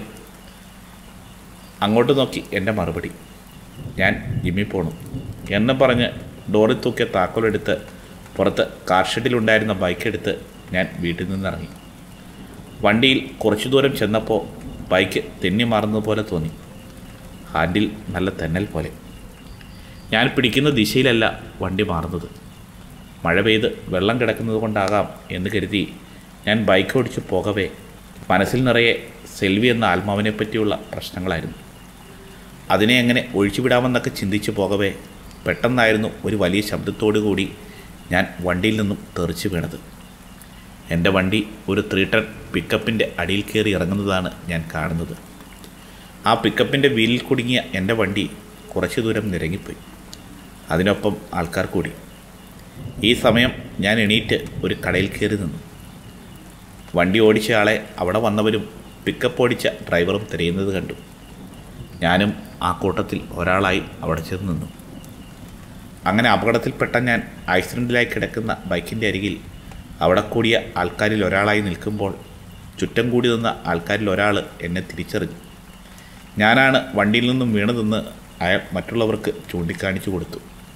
അങ്ങോട്ട് നോക്കി എൻ്റെ മറുപടി ഞാൻ ജിമ്മിൽ പോണു എന്ന് പറഞ്ഞ് ഡോറിൽ തൂക്കിയ താക്കോലെടുത്ത് പുറത്ത് കാർ ഷെഡിലുണ്ടായിരുന്ന ബൈക്കെടുത്ത് ഞാൻ വീട്ടിൽ നിന്നിറങ്ങി വണ്ടിയിൽ കുറച്ചു ദൂരം ചെന്നപ്പോൾ ബൈക്ക് തെന്നി മാറുന്നത് പോലെ തോന്നി ഹാൻഡിൽ നല്ല തെന്നൽ പോലെ ഞാൻ പിടിക്കുന്ന ദിശയിലല്ല വണ്ടി മാറുന്നത് മഴ പെയ്ത് വെള്ളം കിടക്കുന്നത് കൊണ്ടാകാം എന്ന് കരുതി ഞാൻ ബൈക്ക് ഓടിച്ച് പോകവേ മനസ്സിൽ നിറയെ സെൽവി എന്ന ആത്മാവിനെ പറ്റിയുള്ള പ്രശ്നങ്ങളായിരുന്നു അതിനെ എങ്ങനെ ഒഴിച്ചുവിടാമെന്നൊക്കെ ചിന്തിച്ചു പോകവേ പെട്ടെന്നായിരുന്നു ഒരു വലിയ ശബ്ദത്തോടു കൂടി ഞാൻ വണ്ടിയിൽ നിന്നും തെറിച്ചു വീണത് എൻ്റെ വണ്ടി ഒരു ത്രീ ടൺ പിക്കപ്പിൻ്റെ അടിയിൽ കയറി ഇറങ്ങുന്നതാണ് ഞാൻ കാണുന്നത് ആ പിക്കപ്പിൻ്റെ വീലിൽ കുടുങ്ങിയ എൻ്റെ വണ്ടി കുറച്ചു ദൂരം നിരങ്ങിപ്പോയി അതിനൊപ്പം ആൾക്കാർ കൂടി ഈ സമയം ഞാൻ എണീറ്റ് ഒരു കടയിൽ കയറി നിന്നു വണ്ടി ഓടിച്ച ആളെ അവിടെ വന്നവരും പിക്കപ്പ് ഓടിച്ച ഡ്രൈവറും തിരയുന്നത് കണ്ടു ഞാനും ആ കൂട്ടത്തിൽ ഒരാളായി അവിടെ ചെന്ന് നിന്നു അങ്ങനെ അപകടത്തിൽപ്പെട്ട ഞാൻ ആക്സിഡൻറ്റിലായി കിടക്കുന്ന ബൈക്കിൻ്റെ അരികിൽ അവിടെ കൂടിയ ആൾക്കാരിൽ ഒരാളായി നിൽക്കുമ്പോൾ ചുറ്റം കൂടി നിന്ന ആൾക്കാരിൽ ഒരാൾ എന്നെ തിരിച്ചറിഞ്ഞു ഞാനാണ് വണ്ടിയിൽ നിന്നും വീണതെന്ന് അയാൾ മറ്റുള്ളവർക്ക് ചൂണ്ടിക്കാണിച്ചു കൊടുത്തു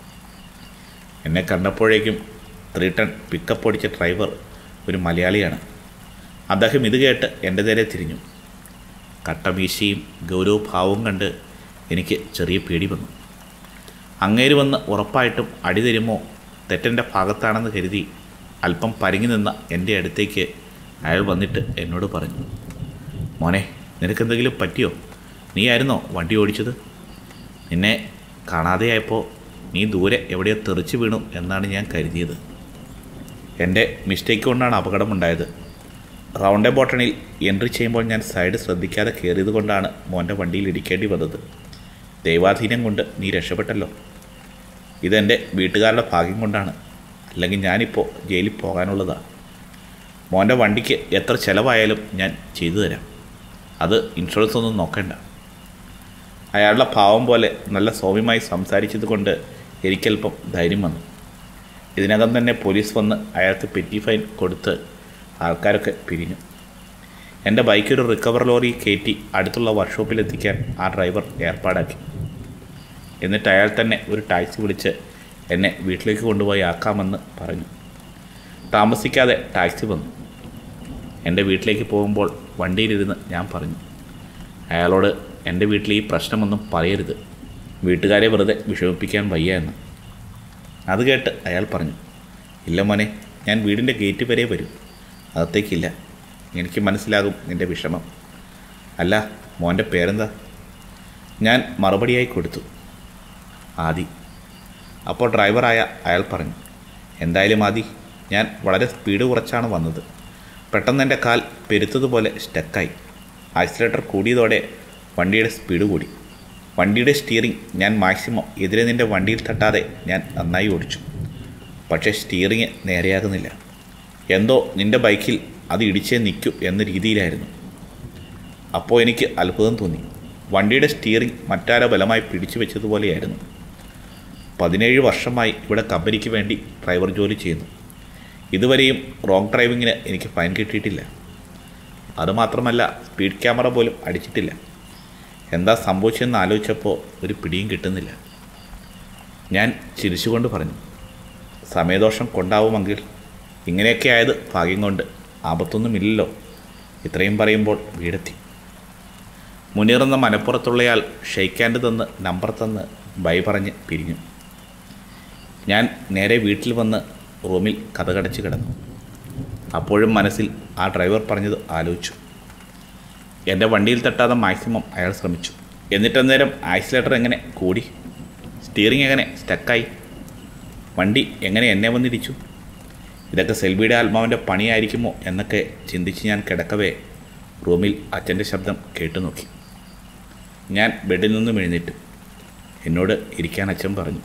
എന്നെ കണ്ടപ്പോഴേക്കും ത്രീ ടൺ പിക്കപ്പ് ഓടിച്ച ഡ്രൈവർ ഒരു മലയാളിയാണ് അദ്ദേഹം ഇത് കേട്ട് എൻ്റെ നേരെ തിരിഞ്ഞു കട്ടമീശയും ഗൗരവഭാവവും കണ്ട് എനിക്ക് ചെറിയ പേടി വന്നു അങ്ങേര് വന്ന് ഉറപ്പായിട്ടും അടി തരുമോ തെറ്റൻ്റെ ഭാഗത്താണെന്ന് കരുതി അല്പം പരിങ്ങി നിന്ന എൻ്റെ അടുത്തേക്ക് അയാൾ വന്നിട്ട് എന്നോട് പറഞ്ഞു മോനെ നിനക്കെന്തെങ്കിലും പറ്റിയോ നീ ആയിരുന്നോ വണ്ടി ഓടിച്ചത് നിന്നെ കാണാതെയായപ്പോൾ നീ ദൂരെ എവിടെയോ തെറിച്ച് വീണു എന്നാണ് ഞാൻ കരുതിയത് എൻ്റെ മിസ്റ്റേക്ക് കൊണ്ടാണ് അപകടമുണ്ടായത് റൗണ്ട് ബോട്ടണിൽ എൻട്രി ചെയ്യുമ്പോൾ ഞാൻ സൈഡ് ശ്രദ്ധിക്കാതെ കയറിയത് കൊണ്ടാണ് മോൻ്റെ വണ്ടിയിൽ ഇടിക്കേണ്ടി വന്നത് ദൈവാധീനം കൊണ്ട് നീ രക്ഷപ്പെട്ടല്ലോ ഇതെൻ്റെ വീട്ടുകാരുടെ ഭാഗ്യം കൊണ്ടാണ് അല്ലെങ്കിൽ ഞാനിപ്പോൾ ജയിലിൽ പോകാനുള്ളതാണ് മോൻ്റെ വണ്ടിക്ക് എത്ര ചിലവായാലും ഞാൻ ചെയ്തു തരാം അത് ഇൻഷുറൻസ് ഒന്നും നോക്കണ്ട അയാളുടെ ഭാവം പോലെ നല്ല സൗമ്യമായി സംസാരിച്ചത് കൊണ്ട് എനിക്കല്പം ധൈര്യം വന്നു ഇതിനകം തന്നെ പോലീസ് വന്ന് അയാൾക്ക് പെറ്റി ഫൈൻ കൊടുത്ത് ആൾക്കാരൊക്കെ പിരിഞ്ഞു എൻ്റെ ബൈക്ക് ഒരു റിക്കവർ ലോറി കയറ്റി അടുത്തുള്ള വർക്ക്ഷോപ്പിലെത്തിക്കാൻ ആ ഡ്രൈവർ ഏർപ്പാടാക്കി എന്നിട്ട് അയാൾ തന്നെ ഒരു ടാക്സി വിളിച്ച് എന്നെ വീട്ടിലേക്ക് കൊണ്ടുപോയി ആക്കാമെന്ന് പറഞ്ഞു താമസിക്കാതെ ടാക്സി വന്നു എൻ്റെ വീട്ടിലേക്ക് പോകുമ്പോൾ വണ്ടിയിലിരുന്ന് ഞാൻ പറഞ്ഞു അയാളോട് എൻ്റെ വീട്ടിൽ ഈ പ്രശ്നമൊന്നും പറയരുത് വീട്ടുകാരെ വെറുതെ വിഷമിപ്പിക്കാൻ വയ്യ എന്ന് അത് കേട്ട് അയാൾ പറഞ്ഞു ഇല്ല മോനെ ഞാൻ വീടിൻ്റെ ഗേറ്റ് വരെ വരും അകത്തേക്കില്ല എനിക്ക് മനസ്സിലാകും നിൻ്റെ വിഷമം അല്ല മോൻ്റെ പേരെന്താ ഞാൻ മറുപടിയായി കൊടുത്തു ആദി അപ്പോൾ ഡ്രൈവറായ അയാൾ പറഞ്ഞു എന്തായാലും ആദി ഞാൻ വളരെ സ്പീഡ് കുറച്ചാണ് വന്നത് പെട്ടെന്ന് എൻ്റെ കാൽ പെരുത്തതുപോലെ സ്റ്റക്കായി ആക്സിലേറ്റർ കൂടിയതോടെ വണ്ടിയുടെ സ്പീഡ് കൂടി വണ്ടിയുടെ സ്റ്റിയറിംഗ് ഞാൻ മാക്സിമം എതിരെ നിൻ്റെ വണ്ടിയിൽ തട്ടാതെ ഞാൻ നന്നായി ഓടിച്ചു പക്ഷേ സ്റ്റിയറിങ് നേരെയാകുന്നില്ല എന്തോ നിൻ്റെ ബൈക്കിൽ അത് ഇടിച്ചേ നിൽക്കൂ എന്ന രീതിയിലായിരുന്നു അപ്പോൾ എനിക്ക് അത്ഭുതം തോന്നി വണ്ടിയുടെ സ്റ്റിയറിംഗ് മറ്റാരോ ബലമായി പിടിച്ചു വെച്ചതുപോലെയായിരുന്നു പതിനേഴ് വർഷമായി ഇവിടെ കമ്പനിക്ക് വേണ്ടി ഡ്രൈവർ ജോലി ചെയ്യുന്നു ഇതുവരെയും റോങ് ഡ്രൈവിങ്ങിന് എനിക്ക് ഫൈൻ കിട്ടിയിട്ടില്ല അതുമാത്രമല്ല സ്പീഡ് ക്യാമറ പോലും അടിച്ചിട്ടില്ല എന്താ സംഭവിച്ചതെന്ന് ആലോചിച്ചപ്പോൾ ഒരു പിടിയും കിട്ടുന്നില്ല ഞാൻ ചിരിച്ചുകൊണ്ട് പറഞ്ഞു സമയദോഷം കൊണ്ടാവുമെങ്കിൽ ഇങ്ങനെയൊക്കെ ആയത് ഭാഗ്യം കൊണ്ട് ആപത്തൊന്നുമില്ലല്ലോ ഇത്രയും പറയുമ്പോൾ വീടെത്തി മുന്നേറുന്ന മനപ്പുറത്തുള്ളയാൾ ഷെയ്ക്കാൻഡ് തന്ന് നമ്പർ തന്ന് ബൈ പറഞ്ഞ് പിരിഞ്ഞു ഞാൻ നേരെ വീട്ടിൽ വന്ന് റൂമിൽ കഥകടച്ച് കിടന്നു അപ്പോഴും മനസ്സിൽ ആ ഡ്രൈവർ പറഞ്ഞത് ആലോചിച്ചു എൻ്റെ വണ്ടിയിൽ തട്ടാതെ മാക്സിമം അയാൾ ശ്രമിച്ചു എന്നിട്ടന്നേരം ആക്സിലേറ്റർ എങ്ങനെ കൂടി സ്റ്റിയറിംഗ് എങ്ങനെ സ്റ്റക്കായി വണ്ടി എങ്ങനെ എന്നെ വന്നിടിച്ചു ഇതൊക്കെ സെൽബിയുടെ ആത്മാവിൻ്റെ പണിയായിരിക്കുമോ എന്നൊക്കെ ചിന്തിച്ച് ഞാൻ കിടക്കവേ റൂമിൽ അച്ഛൻ്റെ ശബ്ദം കേട്ടു നോക്കി ഞാൻ ബെഡിൽ നിന്നും എഴുന്നേറ്റു എന്നോട് ഇരിക്കാൻ അച്ഛൻ പറഞ്ഞു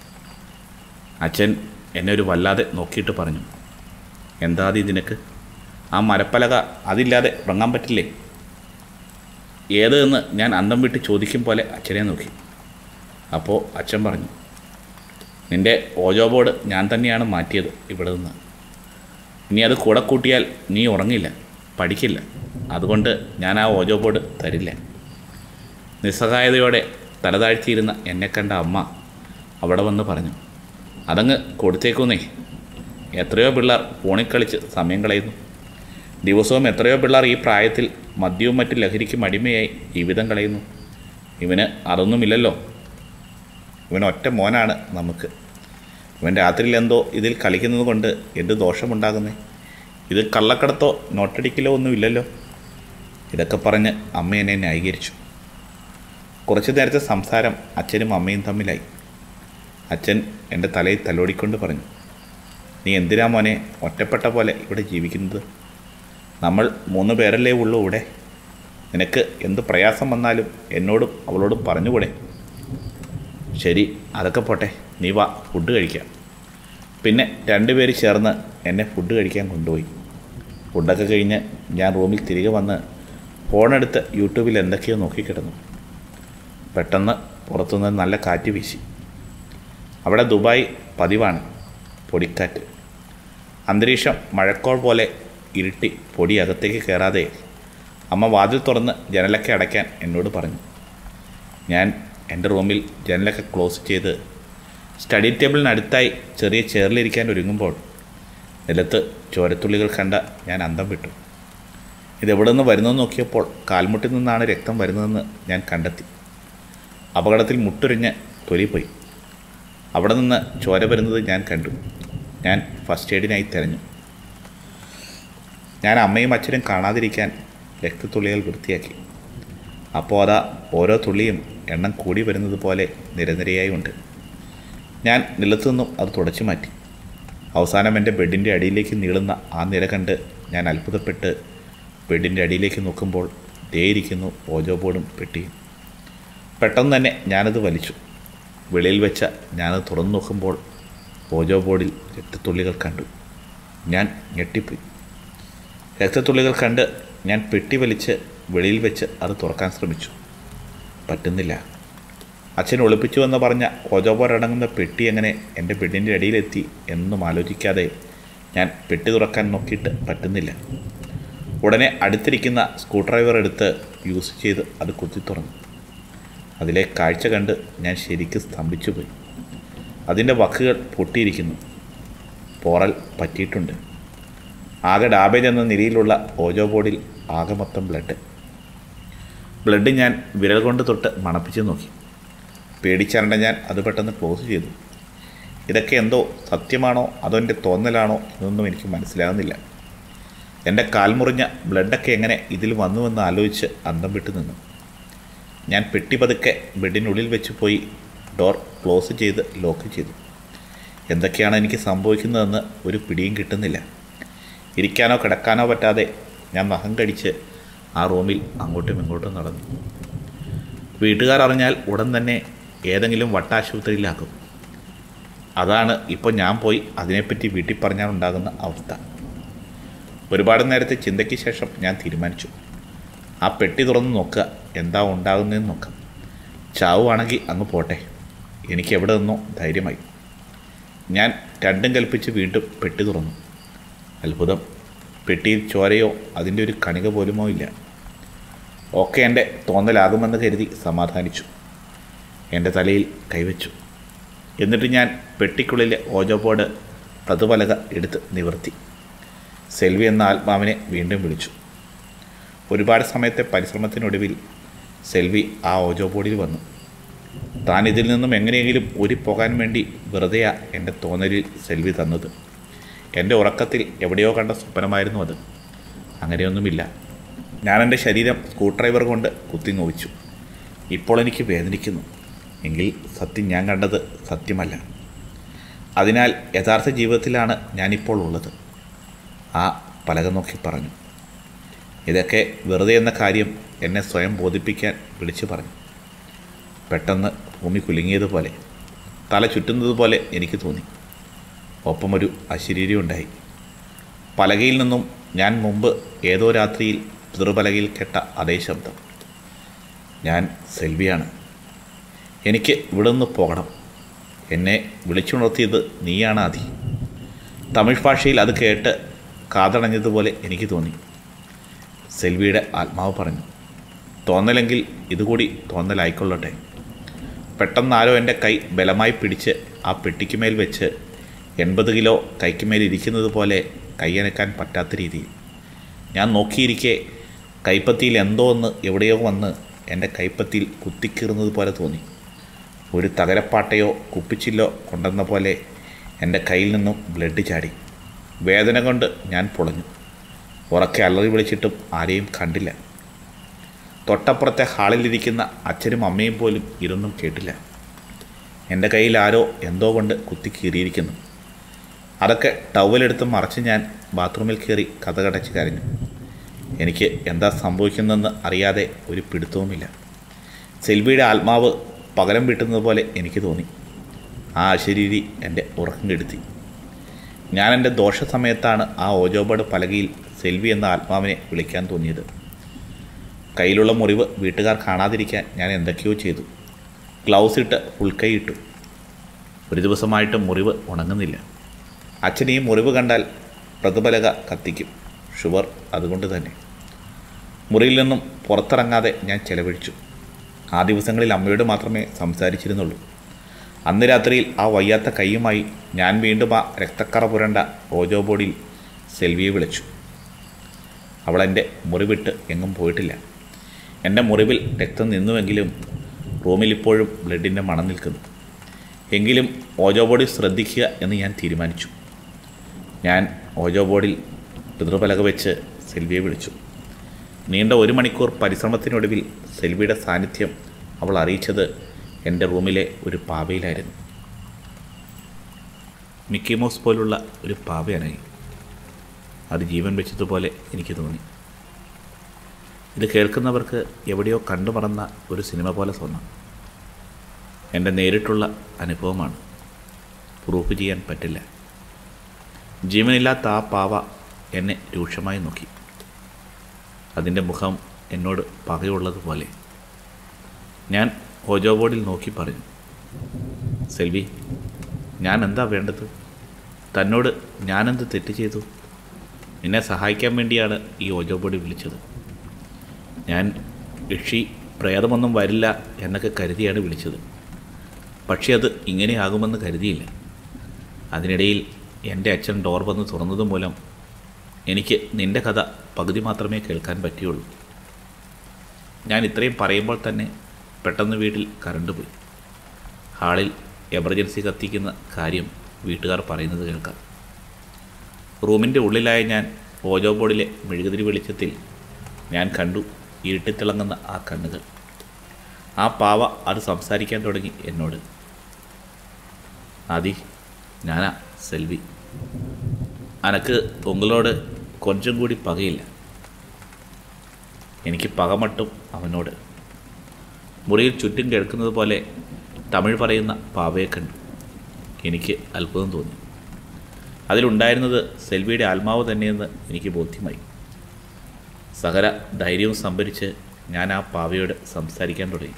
അച്ഛൻ എന്നെ ഒരു വല്ലാതെ നോക്കിയിട്ട് പറഞ്ഞു എന്താതി നിനക്ക് ആ മരപ്പലക അതില്ലാതെ ഉറങ്ങാൻ പറ്റില്ലേ ഏത് എന്ന് ഞാൻ അന്തം വിട്ട് ചോദിക്കും പോലെ അച്ഛനെ നോക്കി അപ്പോൾ അച്ഛൻ പറഞ്ഞു നിൻ്റെ ഓജോ ബോർഡ് ഞാൻ തന്നെയാണ് മാറ്റിയത് ഇവിടെ നിന്ന് ഇനി അത് കൂടെ കൂട്ടിയാൽ നീ ഉറങ്ങില്ല പഠിക്കില്ല അതുകൊണ്ട് ഞാൻ ആ ഓജോ ബോർഡ് തരില്ല നിസ്സഹായതയോടെ തലതാഴ്ത്തിയിരുന്ന എന്നെ കണ്ട അമ്മ അവിടെ വന്ന് പറഞ്ഞു അതങ്ങ് കൊടുത്തേക്കുന്നേ എത്രയോ പിള്ളേർ ഫോണിൽ കളിച്ച് സമയം കളയുന്നു ദിവസവും എത്രയോ പിള്ളേർ ഈ പ്രായത്തിൽ മദ്യവും മറ്റ് ലഹരിക്കും അടിമയായി ജീവിതം കളയുന്നു ഇവന് അതൊന്നുമില്ലല്ലോ ഇവൻ ഒറ്റ മോനാണ് നമുക്ക് ഇവൻ രാത്രിയിൽ എന്തോ ഇതിൽ കളിക്കുന്നത് കൊണ്ട് എന്ത് ദോഷമുണ്ടാകുന്നേ ഇത് കള്ളക്കടത്തോ നോട്ടടിക്കലോ ഒന്നും ഇല്ലല്ലോ ഇതൊക്കെ പറഞ്ഞ് അമ്മ എന്നെ ന്യായീകരിച്ചു കുറച്ചു നേരത്തെ സംസാരം അച്ഛനും അമ്മയും തമ്മിലായി അച്ഛൻ എൻ്റെ തലയിൽ തലോടിക്കൊണ്ട് പറഞ്ഞു നീ എന്തിനാ മോനെ ഒറ്റപ്പെട്ട പോലെ ഇവിടെ ജീവിക്കുന്നത് നമ്മൾ മൂന്ന് പേരല്ലേ ഉള്ളൂ ഇവിടെ നിനക്ക് എന്ത് പ്രയാസം വന്നാലും എന്നോടും അവളോടും പറഞ്ഞുകൂടെ ശരി അതൊക്കെ പോട്ടെ നീ വാ ഫുഡ് കഴിക്കാം പിന്നെ രണ്ടുപേര് ചേർന്ന് എന്നെ ഫുഡ് കഴിക്കാൻ കൊണ്ടുപോയി ഫുഡൊക്കെ കഴിഞ്ഞ് ഞാൻ റൂമിൽ തിരികെ വന്ന് ഫോണെടുത്ത് യൂട്യൂബിൽ എന്തൊക്കെയോ നോക്കിക്കിടന്നു പെട്ടെന്ന് പുറത്തുനിന്ന് നല്ല കാറ്റ് വീശി അവിടെ ദുബായ് പതിവാണ് പൊടിക്കാറ്റ് അന്തരീക്ഷം മഴക്കോൾ പോലെ ഇരുട്ടി പൊടി അകത്തേക്ക് കയറാതെ അമ്മ വാതിൽ തുറന്ന് ജനലൊക്കെ അടയ്ക്കാൻ എന്നോട് പറഞ്ഞു ഞാൻ എൻ്റെ റൂമിൽ ജനലൊക്കെ ക്ലോസ് ചെയ്ത് സ്റ്റഡി ടേബിളിനടുത്തായി ചെറിയ ചെയറിലിരിക്കാൻ ഒരുങ്ങുമ്പോൾ നിലത്ത് ചോരത്തുള്ളികൾ കണ്ട ഞാൻ അന്തം വിട്ടു ഇതെവിടെ നിന്ന് വരുന്നെന്ന് നോക്കിയപ്പോൾ കാൽമുട്ടിൽ നിന്നാണ് രക്തം വരുന്നതെന്ന് ഞാൻ കണ്ടെത്തി അപകടത്തിൽ മുട്ടുരിഞ്ഞ് തൊലി പോയി അവിടെ നിന്ന് ചോര വരുന്നത് ഞാൻ കണ്ടു ഞാൻ ഫസ്റ്റ് എയ്ഡിനായി തിരഞ്ഞു ഞാൻ അമ്മയും അച്ഛനും കാണാതിരിക്കാൻ രക്തത്തുള്ളികൾ വൃത്തിയാക്കി അപ്പോൾ അതാ ഓരോ തുള്ളിയും എണ്ണം കൂടി വരുന്നത് പോലെ നിരനിരയായി ഉണ്ട് ഞാൻ നിലത്തു നിന്നും അത് തുടച്ചു മാറ്റി അവസാനം എൻ്റെ ബെഡിൻ്റെ അടിയിലേക്ക് നീളുന്ന ആ നിര കണ്ട് ഞാൻ അത്ഭുതപ്പെട്ട് ബെഡിൻ്റെ അടിയിലേക്ക് നോക്കുമ്പോൾ ദേ ഓജോ ബോർഡും പെട്ടിയും പെട്ടെന്ന് തന്നെ ഞാനത് വലിച്ചു വെളിയിൽ വെച്ച ഞാനത് തുറന്നു നോക്കുമ്പോൾ ഓജോ ബോർഡിൽ രക്തത്തുള്ളികൾ കണ്ടു ഞാൻ ഞെട്ടിപ്പോയി രക്തത്തുള്ളികൾ കണ്ട് ഞാൻ പെട്ടി വലിച്ച് വെളിയിൽ വെച്ച് അത് തുറക്കാൻ ശ്രമിച്ചു പറ്റുന്നില്ല അച്ഛൻ ഒളിപ്പിച്ചു എന്ന് പറഞ്ഞ ഓജോ ബോർഡ് അടങ്ങുന്ന പെട്ടി എങ്ങനെ എൻ്റെ ബെഡിൻ്റെ അടിയിലെത്തി എന്നും ആലോചിക്കാതെ ഞാൻ പെട്ടി തുറക്കാൻ നോക്കിയിട്ട് പറ്റുന്നില്ല ഉടനെ അടുത്തിരിക്കുന്ന സ്ക്രൂ ഡ്രൈവർ എടുത്ത് യൂസ് ചെയ്ത് അത് കുത്തി തുറന്നു അതിലെ കാഴ്ച കണ്ട് ഞാൻ ശരിക്കും സ്തംഭിച്ചു പോയി അതിൻ്റെ വക്കുകൾ പൊട്ടിയിരിക്കുന്നു പോറൽ പറ്റിയിട്ടുണ്ട് ആകെ ഡാമേജ് എന്ന നിലയിലുള്ള ഓജോ ബോർഡിൽ ആകെ മൊത്തം ബ്ലഡ് ബ്ലഡ് ഞാൻ വിരൽ കൊണ്ട് തൊട്ട് മണപ്പിച്ച് നോക്കി പേടിച്ചരണ്ട ഞാൻ അത് പെട്ടെന്ന് ക്ലോസ് ചെയ്തു ഇതൊക്കെ എന്തോ സത്യമാണോ അതോ എൻ്റെ തോന്നലാണോ എന്നൊന്നും എനിക്ക് മനസ്സിലാകുന്നില്ല എൻ്റെ കാൽമുറിഞ്ഞ ബ്ലഡൊക്കെ എങ്ങനെ ഇതിൽ വന്നുവെന്ന് ആലോചിച്ച് അന്തം വിട്ടു നിന്നു ഞാൻ പെട്ടി പതുക്കെ ബെഡിനുള്ളിൽ വെച്ച് പോയി ഡോർ ക്ലോസ് ചെയ്ത് ലോക്ക് ചെയ്തു എന്തൊക്കെയാണ് എനിക്ക് സംഭവിക്കുന്നതെന്ന് ഒരു പിടിയും കിട്ടുന്നില്ല ഇരിക്കാനോ കിടക്കാനോ പറ്റാതെ ഞാൻ നഖം കടിച്ച് ആ റൂമിൽ അങ്ങോട്ടും ഇങ്ങോട്ടും നടന്നു വീട്ടുകാർ അറിഞ്ഞാൽ ഉടൻ തന്നെ ഏതെങ്കിലും വട്ടാശുപത്രിയിലാക്കും അതാണ് ഇപ്പോൾ ഞാൻ പോയി അതിനെപ്പറ്റി വീട്ടിൽ പറഞ്ഞാൽ ഉണ്ടാകുന്ന അവസ്ഥ ഒരുപാട് നേരത്തെ ചിന്തയ്ക്ക് ശേഷം ഞാൻ തീരുമാനിച്ചു ആ പെട്ടി തുറന്ന് നോക്കുക എന്താ ഉണ്ടാകുന്നതെന്ന് നോക്കാം ചാവുവാണെങ്കിൽ അങ്ങ് പോട്ടെ എനിക്ക് എവിടെ നിന്നോ ധൈര്യമായി ഞാൻ രണ്ടും കൽപ്പിച്ച് വീണ്ടും പെട്ടി തുറന്നു അത്ഭുതം പെട്ടിയിൽ ചോരയോ അതിൻ്റെ ഒരു കണിക പോലുമോ ഇല്ല ഒക്കെ എൻ്റെ തോന്നലാകുമെന്ന് കരുതി സമാധാനിച്ചു എൻ്റെ തലയിൽ കൈവച്ചു എന്നിട്ട് ഞാൻ പെട്ടിക്കുള്ളിലെ ഓജോ ബോർഡ് പ്രതിപലക എടുത്ത് നിവർത്തി സെൽവി എന്ന ആത്മാവിനെ വീണ്ടും വിളിച്ചു ഒരുപാട് സമയത്തെ പരിശ്രമത്തിനൊടുവിൽ സെൽവി ആ ഓജോ ബോർഡിൽ വന്നു താൻ ഇതിൽ നിന്നും എങ്ങനെയെങ്കിലും ഊരിപ്പോകാൻ വേണ്ടി വെറുതെയാ എൻ്റെ തോന്നലിൽ സെൽവി തന്നത് എൻ്റെ ഉറക്കത്തിൽ എവിടെയോ കണ്ട സ്വപ്നമായിരുന്നു അത് അങ്ങനെയൊന്നുമില്ല ഞാൻ എൻ്റെ ശരീരം സ്ക്രൂ ഡ്രൈവർ കൊണ്ട് കുത്തി നോവിച്ചു ഇപ്പോൾ എനിക്ക് വേദനിക്കുന്നു എങ്കിൽ സത്യം ഞാൻ കണ്ടത് സത്യമല്ല അതിനാൽ യഥാർത്ഥ ജീവിതത്തിലാണ് ഞാനിപ്പോൾ ഉള്ളത് ആ പലക നോക്കി പറഞ്ഞു ഇതൊക്കെ വെറുതെ എന്ന കാര്യം എന്നെ സ്വയം ബോധിപ്പിക്കാൻ വിളിച്ചു പറഞ്ഞു പെട്ടെന്ന് ഭൂമി കുലുങ്ങിയതുപോലെ തല ചുറ്റുന്നതുപോലെ എനിക്ക് തോന്നി ഒപ്പം ഒരു അശരീരി ഉണ്ടായി പലകയിൽ നിന്നും ഞാൻ മുമ്പ് ഏതോ രാത്രിയിൽ പിതൃപലകയിൽ കേട്ട അതേ ശബ്ദം ഞാൻ സെൽവിയാണ് എനിക്ക് ഇവിടെ നിന്ന് പോകണം എന്നെ വിളിച്ചുണർത്തിയത് നീയാണ് ആദി തമിഴ് ഭാഷയിൽ അത് കേട്ട് കാതടഞ്ഞതുപോലെ എനിക്ക് തോന്നി സെൽവിയുടെ ആത്മാവ് പറഞ്ഞു തോന്നലെങ്കിൽ ഇതുകൂടി തോന്നലായിക്കൊള്ളട്ടെ പെട്ടെന്ന് ആരോ എൻ്റെ കൈ ബലമായി പിടിച്ച് ആ പെട്ടിക്കുമേൽ വെച്ച് എൺപത് കിലോ കൈക്കുമേൽ ഇരിക്കുന്നത് പോലെ കൈയനക്കാൻ പറ്റാത്ത രീതിയിൽ ഞാൻ നോക്കിയിരിക്കെ കൈപ്പത്തിയിൽ എന്തോ ഒന്ന് എവിടെയോ വന്ന് എൻ്റെ കൈപ്പത്തിയിൽ കുത്തിക്കീറുന്നത് പോലെ തോന്നി ഒരു തകരപ്പാട്ടയോ കുപ്പിച്ചില്ലോ കൊണ്ടെന്ന പോലെ എൻ്റെ കയ്യിൽ നിന്നും ബ്ലഡ് ചാടി വേദന കൊണ്ട് ഞാൻ പൊളഞ്ഞു ഉറക്കെ അലറി വിളിച്ചിട്ടും ആരെയും കണ്ടില്ല തൊട്ടപ്പുറത്തെ ഹാളിലിരിക്കുന്ന അച്ഛനും അമ്മയും പോലും ഇതൊന്നും കേട്ടില്ല എൻ്റെ കയ്യിൽ ആരോ എന്തോ കൊണ്ട് കുത്തി കീറിയിരിക്കുന്നു അതൊക്കെ ടവലെടുത്ത് മറച്ച് ഞാൻ ബാത്റൂമിൽ കയറി കഥകടച്ച് കരഞ്ഞു എനിക്ക് എന്താ സംഭവിക്കുന്നതെന്ന് അറിയാതെ ഒരു പിടുത്തവുമില്ല സെൽവിയുടെ ആത്മാവ് പകരം വീട്ടുന്നത് പോലെ എനിക്ക് തോന്നി ആ അശരീരി എൻ്റെ ഉറക്കം കെടുത്തി ഞാൻ എൻ്റെ ദോഷ സമയത്താണ് ആ ഓജോബോർഡ് പലകയിൽ സെൽവി എന്ന ആത്മാവിനെ വിളിക്കാൻ തോന്നിയത് കയ്യിലുള്ള മുറിവ് വീട്ടുകാർ കാണാതിരിക്കാൻ ഞാൻ എന്തൊക്കെയോ ചെയ്തു ഗ്ലൗസ് ഇട്ട് ഫുൾ കൈ ഇട്ടു ഒരു ദിവസമായിട്ട് മുറിവ് ഉണങ്ങുന്നില്ല അച്ഛൻ ഈ മുറിവ് കണ്ടാൽ പ്രതിഫലക കത്തിക്കും ഷുഗർ അതുകൊണ്ട് തന്നെ മുറിയിൽ നിന്നും പുറത്തിറങ്ങാതെ ഞാൻ ചെലവഴിച്ചു ആ ദിവസങ്ങളിൽ അമ്മയോട് മാത്രമേ സംസാരിച്ചിരുന്നുള്ളൂ അന്ന് രാത്രിയിൽ ആ വയ്യാത്ത കൈയുമായി ഞാൻ വീണ്ടും ആ രക്തക്കറ പുരണ്ട ഓജോ ബോഡിയിൽ സെൽവിയെ വിളിച്ചു അവൾ എൻ്റെ മുറിവിട്ട് എങ്ങും പോയിട്ടില്ല എൻ്റെ മുറിവിൽ രക്തം നിന്നുവെങ്കിലും റൂമിൽ ഇപ്പോഴും ബ്ലഡിൻ്റെ മണം നിൽക്കുന്നു എങ്കിലും ഓജോ ബോഡി ശ്രദ്ധിക്കുക എന്ന് ഞാൻ തീരുമാനിച്ചു ഞാൻ ഓജോ ബോർഡിൽ പിതൃപലക വെച്ച് സെൽവിയെ വിളിച്ചു നീണ്ട ഒരു മണിക്കൂർ പരിശ്രമത്തിനൊടുവിൽ സെൽവിയുടെ സാന്നിധ്യം അവൾ അറിയിച്ചത് എൻ്റെ റൂമിലെ ഒരു പാവയിലായിരുന്നു മിക്കി മൗസ് പോലുള്ള ഒരു പാവയാനായി അത് ജീവൻ വെച്ചതുപോലെ എനിക്ക് തോന്നി ഇത് കേൾക്കുന്നവർക്ക് എവിടെയോ കണ്ടു മറന്ന ഒരു സിനിമ പോലെ തോന്നാം എൻ്റെ നേരിട്ടുള്ള അനുഭവമാണ് പ്രൂഫ് ചെയ്യാൻ പറ്റില്ല ജീവനില്ലാത്ത ആ പാവ എന്നെ രൂക്ഷമായി നോക്കി അതിൻ്റെ മുഖം എന്നോട് പകയുള്ളതുപോലെ ഞാൻ ഓജോ ബോർഡിൽ നോക്കി പറഞ്ഞു സെൽവി ഞാൻ എന്താ വേണ്ടത് തന്നോട് ഞാനെന്ത് തെറ്റ് ചെയ്തു നിന്നെ സഹായിക്കാൻ വേണ്ടിയാണ് ഈ ഓജോ ബോർഡിൽ വിളിച്ചത് ഞാൻ യക്ഷി പ്രേതമൊന്നും വരില്ല എന്നൊക്കെ കരുതിയാണ് വിളിച്ചത് പക്ഷേ അത് ഇങ്ങനെയാകുമെന്ന് കരുതിയില്ല അതിനിടയിൽ എൻ്റെ അച്ഛൻ ഡോർ വന്ന് തുറന്നത് മൂലം എനിക്ക് നിൻ്റെ കഥ പകുതി മാത്രമേ കേൾക്കാൻ പറ്റിയുള്ളൂ ഞാൻ ഇത്രയും പറയുമ്പോൾ തന്നെ പെട്ടെന്ന് വീട്ടിൽ കറണ്ട് പോയി ഹാളിൽ എമർജൻസി കത്തിക്കുന്ന കാര്യം വീട്ടുകാർ പറയുന്നത് കേൾക്കാം റൂമിൻ്റെ ഉള്ളിലായ ഞാൻ ഓജോ ബോർഡിലെ മെഴുകുതിരി വെളിച്ചത്തിൽ ഞാൻ കണ്ടു ഇരുട്ടിത്തിളങ്ങുന്ന ആ കണ്ണുകൾ ആ പാവ അത് സംസാരിക്കാൻ തുടങ്ങി എന്നോട് ആദി ഞാനാ സെൽവി അനക്ക് ഉങ്ങളോട് കൊഞ്ചം കൂടി പകയില്ല എനിക്ക് പകമട്ടും അവനോട് മുറിയിൽ ചുറ്റും കേൾക്കുന്നത് പോലെ തമിഴ് പറയുന്ന പാവയെ കണ്ടു എനിക്ക് അത്ഭുതം തോന്നി അതിലുണ്ടായിരുന്നത് സെൽവിയുടെ ആത്മാവ് തന്നെയെന്ന് എനിക്ക് ബോധ്യമായി സകല ധൈര്യവും സംഭരിച്ച് ഞാൻ ആ പാവയോട് സംസാരിക്കാൻ തുടങ്ങി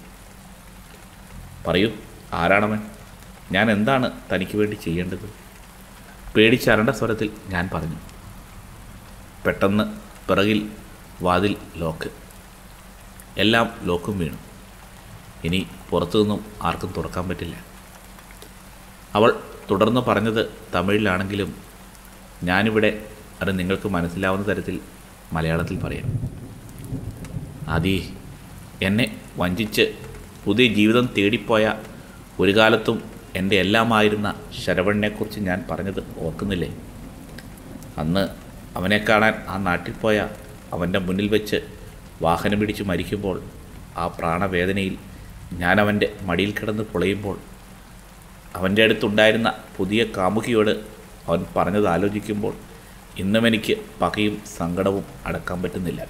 പറയൂ ആരാണവൻ ഞാൻ എന്താണ് തനിക്ക് വേണ്ടി ചെയ്യേണ്ടത് പേടിച്ചരണ്ട സ്വരത്തിൽ ഞാൻ പറഞ്ഞു പെട്ടെന്ന് പിറകിൽ വാതിൽ ലോക്ക് എല്ലാം ലോക്കും വീണു ഇനി പുറത്തുനിന്നും ആർക്കും തുറക്കാൻ പറ്റില്ല അവൾ തുടർന്ന് പറഞ്ഞത് തമിഴിലാണെങ്കിലും ഞാനിവിടെ അത് നിങ്ങൾക്ക് മനസ്സിലാവുന്ന തരത്തിൽ മലയാളത്തിൽ പറയാം ആദി എന്നെ വഞ്ചിച്ച് പുതിയ ജീവിതം തേടിപ്പോയ ഒരു കാലത്തും എൻ്റെ എല്ലാമായിരുന്ന ശരവണിനെക്കുറിച്ച് ഞാൻ പറഞ്ഞത് ഓർക്കുന്നില്ലേ അന്ന് അവനെ കാണാൻ ആ നാട്ടിൽ പോയ അവൻ്റെ മുന്നിൽ വെച്ച് വാഹനം പിടിച്ച് മരിക്കുമ്പോൾ ആ പ്രാണവേദനയിൽ ഞാൻ അവൻ്റെ മടിയിൽ കിടന്ന് പൊളയുമ്പോൾ അവൻ്റെ അടുത്തുണ്ടായിരുന്ന പുതിയ കാമുകിയോട് അവൻ പറഞ്ഞത് ആലോചിക്കുമ്പോൾ ഇന്നും എനിക്ക് പകയും സങ്കടവും അടക്കാൻ പറ്റുന്നില്ല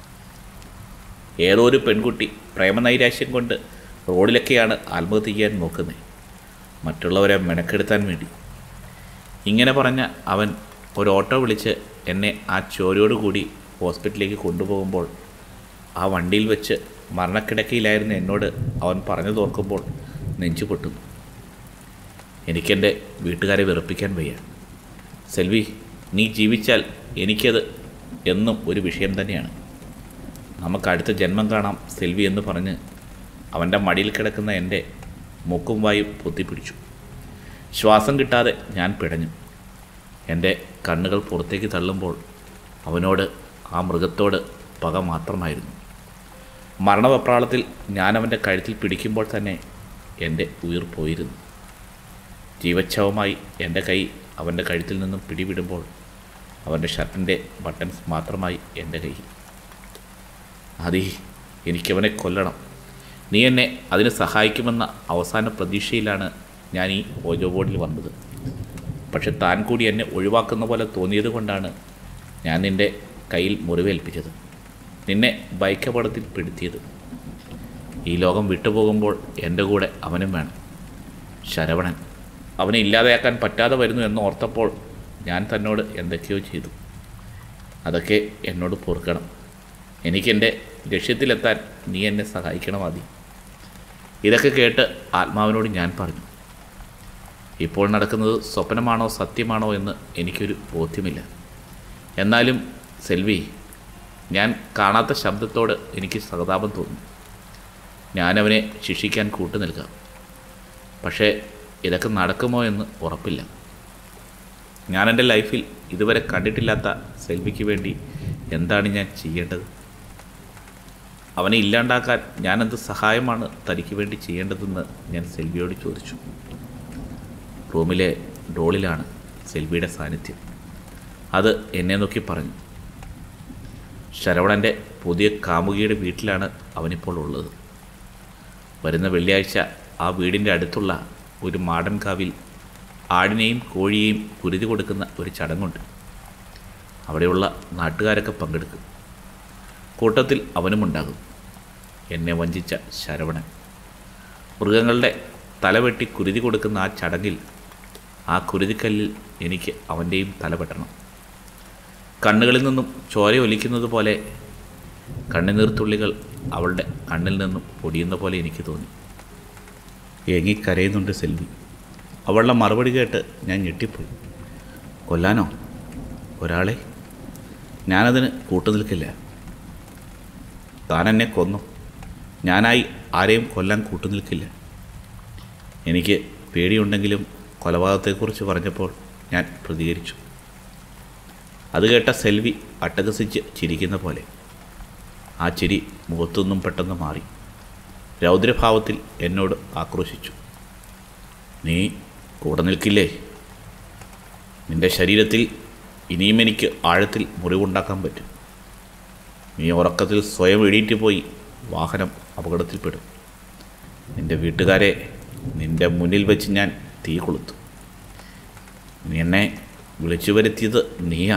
ഏതോ ഒരു പെൺകുട്ടി പ്രേമനൈരാശ്യം കൊണ്ട് റോഡിലൊക്കെയാണ് ആത്മഹത്യ ചെയ്യാൻ നോക്കുന്നത് മറ്റുള്ളവരെ മെനക്കെടുത്താൻ വേണ്ടി ഇങ്ങനെ പറഞ്ഞ അവൻ ഒരു ഓട്ടോ വിളിച്ച് എന്നെ ആ ചോരയോടുകൂടി ഹോസ്പിറ്റലിലേക്ക് കൊണ്ടുപോകുമ്പോൾ ആ വണ്ടിയിൽ വെച്ച് മരണക്കിടക്കയിലായിരുന്ന എന്നോട് അവൻ പറഞ്ഞു തോർക്കുമ്പോൾ നെഞ്ചു പൊട്ടുന്നു എനിക്കെൻ്റെ വീട്ടുകാരെ വെറുപ്പിക്കാൻ വയ്യ സെൽവി നീ ജീവിച്ചാൽ എനിക്കത് എന്നും ഒരു വിഷയം തന്നെയാണ് നമുക്ക് അടുത്ത ജന്മം കാണാം സെൽവി എന്ന് പറഞ്ഞ് അവൻ്റെ മടിയിൽ കിടക്കുന്ന എൻ്റെ മൂക്കും വായും പൊത്തിപ്പിടിച്ചു ശ്വാസം കിട്ടാതെ ഞാൻ പിടഞ്ഞു എൻ്റെ കണ്ണുകൾ പുറത്തേക്ക് തള്ളുമ്പോൾ അവനോട് ആ മൃഗത്തോട് പക മാത്രമായിരുന്നു മരണവെപ്രാളത്തിൽ ഞാൻ അവൻ്റെ കഴുത്തിൽ പിടിക്കുമ്പോൾ തന്നെ എൻ്റെ ഉയിർ പോയിരുന്നു ജീവച്ഛവമായി എൻ്റെ കൈ അവൻ്റെ കഴുത്തിൽ നിന്നും പിടിവിടുമ്പോൾ അവൻ്റെ ഷർട്ടിൻ്റെ ബട്ടൺസ് മാത്രമായി എൻ്റെ കൈ അതി എനിക്കവനെ കൊല്ലണം നീ എന്നെ അതിന് സഹായിക്കുമെന്ന അവസാന പ്രതീക്ഷയിലാണ് ഞാൻ ഈ ഓജോ ബോർഡിൽ വന്നത് പക്ഷെ താൻ കൂടി എന്നെ ഒഴിവാക്കുന്ന പോലെ തോന്നിയത് കൊണ്ടാണ് ഞാൻ നിൻ്റെ കയ്യിൽ മുറിവേൽപ്പിച്ചത് നിന്നെ ബൈക്കപടത്തിൽ പെടുത്തിയത് ഈ ലോകം വിട്ടുപോകുമ്പോൾ എൻ്റെ കൂടെ അവനും വേണം ശരവണൻ അവനെ ഇല്ലാതെയാക്കാൻ പറ്റാതെ വരുന്നു എന്ന് ഓർത്തപ്പോൾ ഞാൻ തന്നോട് എന്തൊക്കെയോ ചെയ്തു അതൊക്കെ എന്നോട് പൊറുക്കണം എനിക്കെൻ്റെ ലക്ഷ്യത്തിലെത്താൻ നീ എന്നെ സഹായിക്കണം ആദ്യം ഇതൊക്കെ കേട്ട് ആത്മാവിനോട് ഞാൻ പറഞ്ഞു ഇപ്പോൾ നടക്കുന്നത് സ്വപ്നമാണോ സത്യമാണോ എന്ന് എനിക്കൊരു ബോധ്യമില്ല എന്നാലും സെൽവി ഞാൻ കാണാത്ത ശബ്ദത്തോട് എനിക്ക് സഹതാപം തോന്നുന്നു ഞാനവനെ ശിക്ഷിക്കാൻ കൂട്ടു നിൽക്കാം പക്ഷേ ഇതൊക്കെ നടക്കുമോ എന്ന് ഉറപ്പില്ല ഞാൻ എൻ്റെ ലൈഫിൽ ഇതുവരെ കണ്ടിട്ടില്ലാത്ത സെൽവിക്ക് വേണ്ടി എന്താണ് ഞാൻ ചെയ്യേണ്ടത് അവനെ ഇല്ലാണ്ടാക്കാൻ ഞാൻ എന്ത് സഹായമാണ് തനിക്ക് വേണ്ടി ചെയ്യേണ്ടതെന്ന് ഞാൻ സെൽവിയോട് ചോദിച്ചു റൂമിലെ ഡോളിലാണ് സെൽവിയുടെ സാന്നിധ്യം അത് എന്നെ നോക്കി പറഞ്ഞു ശരവണൻ്റെ പുതിയ കാമുകിയുടെ വീട്ടിലാണ് അവനിപ്പോൾ ഉള്ളത് വരുന്ന വെള്ളിയാഴ്ച ആ വീടിൻ്റെ അടുത്തുള്ള ഒരു മാടൻ കാവിൽ ആടിനെയും കോഴിയെയും കുരുതി കൊടുക്കുന്ന ഒരു ചടങ്ങുണ്ട് അവിടെയുള്ള നാട്ടുകാരൊക്കെ പങ്കെടുക്കും കൂട്ടത്തിൽ അവനുമുണ്ടാകും എന്നെ വഞ്ചിച്ച ശരവണൻ മൃഗങ്ങളുടെ തലവെട്ടി കുരുതി കൊടുക്കുന്ന ആ ചടങ്ങിൽ ആ കുരുതിക്കല്ലിൽ എനിക്ക് അവൻ്റെയും തല വെട്ടണം കണ്ണുകളിൽ നിന്നും ചോര ഒലിക്കുന്നത് പോലെ കണ്ണുനീർത്തുള്ളികൾ അവളുടെ കണ്ണിൽ നിന്നും പൊടിയുന്ന പോലെ എനിക്ക് തോന്നി ഏങ്ങിക്കരയുന്നുണ്ട് സെൽവി അവളുടെ മറുപടി കേട്ട് ഞാൻ ഞെട്ടിപ്പോയി കൊല്ലാനോ ഒരാളെ ഞാനതിന് കൂട്ടുനിൽക്കില്ല താൻ എന്നെ കൊന്നു ഞാനായി ആരെയും കൊല്ലാൻ കൂട്ടുനിൽക്കില്ല എനിക്ക് പേടിയുണ്ടെങ്കിലും കൊലപാതകത്തെക്കുറിച്ച് പറഞ്ഞപ്പോൾ ഞാൻ പ്രതികരിച്ചു അത് കേട്ട സെൽവി അട്ടഹസിച്ച് ചിരിക്കുന്ന പോലെ ആ ചിരി മുഖത്തുനിന്നും പെട്ടെന്ന് മാറി രൗദ്രഭാവത്തിൽ എന്നോട് ആക്രോശിച്ചു നീ കൂടെ നിൽക്കില്ലേ നിന്റെ ശരീരത്തിൽ ഇനിയും എനിക്ക് ആഴത്തിൽ മുറിവുണ്ടാക്കാൻ പറ്റും നീ ഉറക്കത്തിൽ സ്വയം എണീറ്റ് പോയി വാഹനം അപകടത്തിൽപ്പെടും നിന്റെ വീട്ടുകാരെ നിന്റെ മുന്നിൽ വെച്ച് ഞാൻ തീ കൊളുത്തു നീ എന്നെ വിളിച്ചു വരുത്തിയത് നീയാ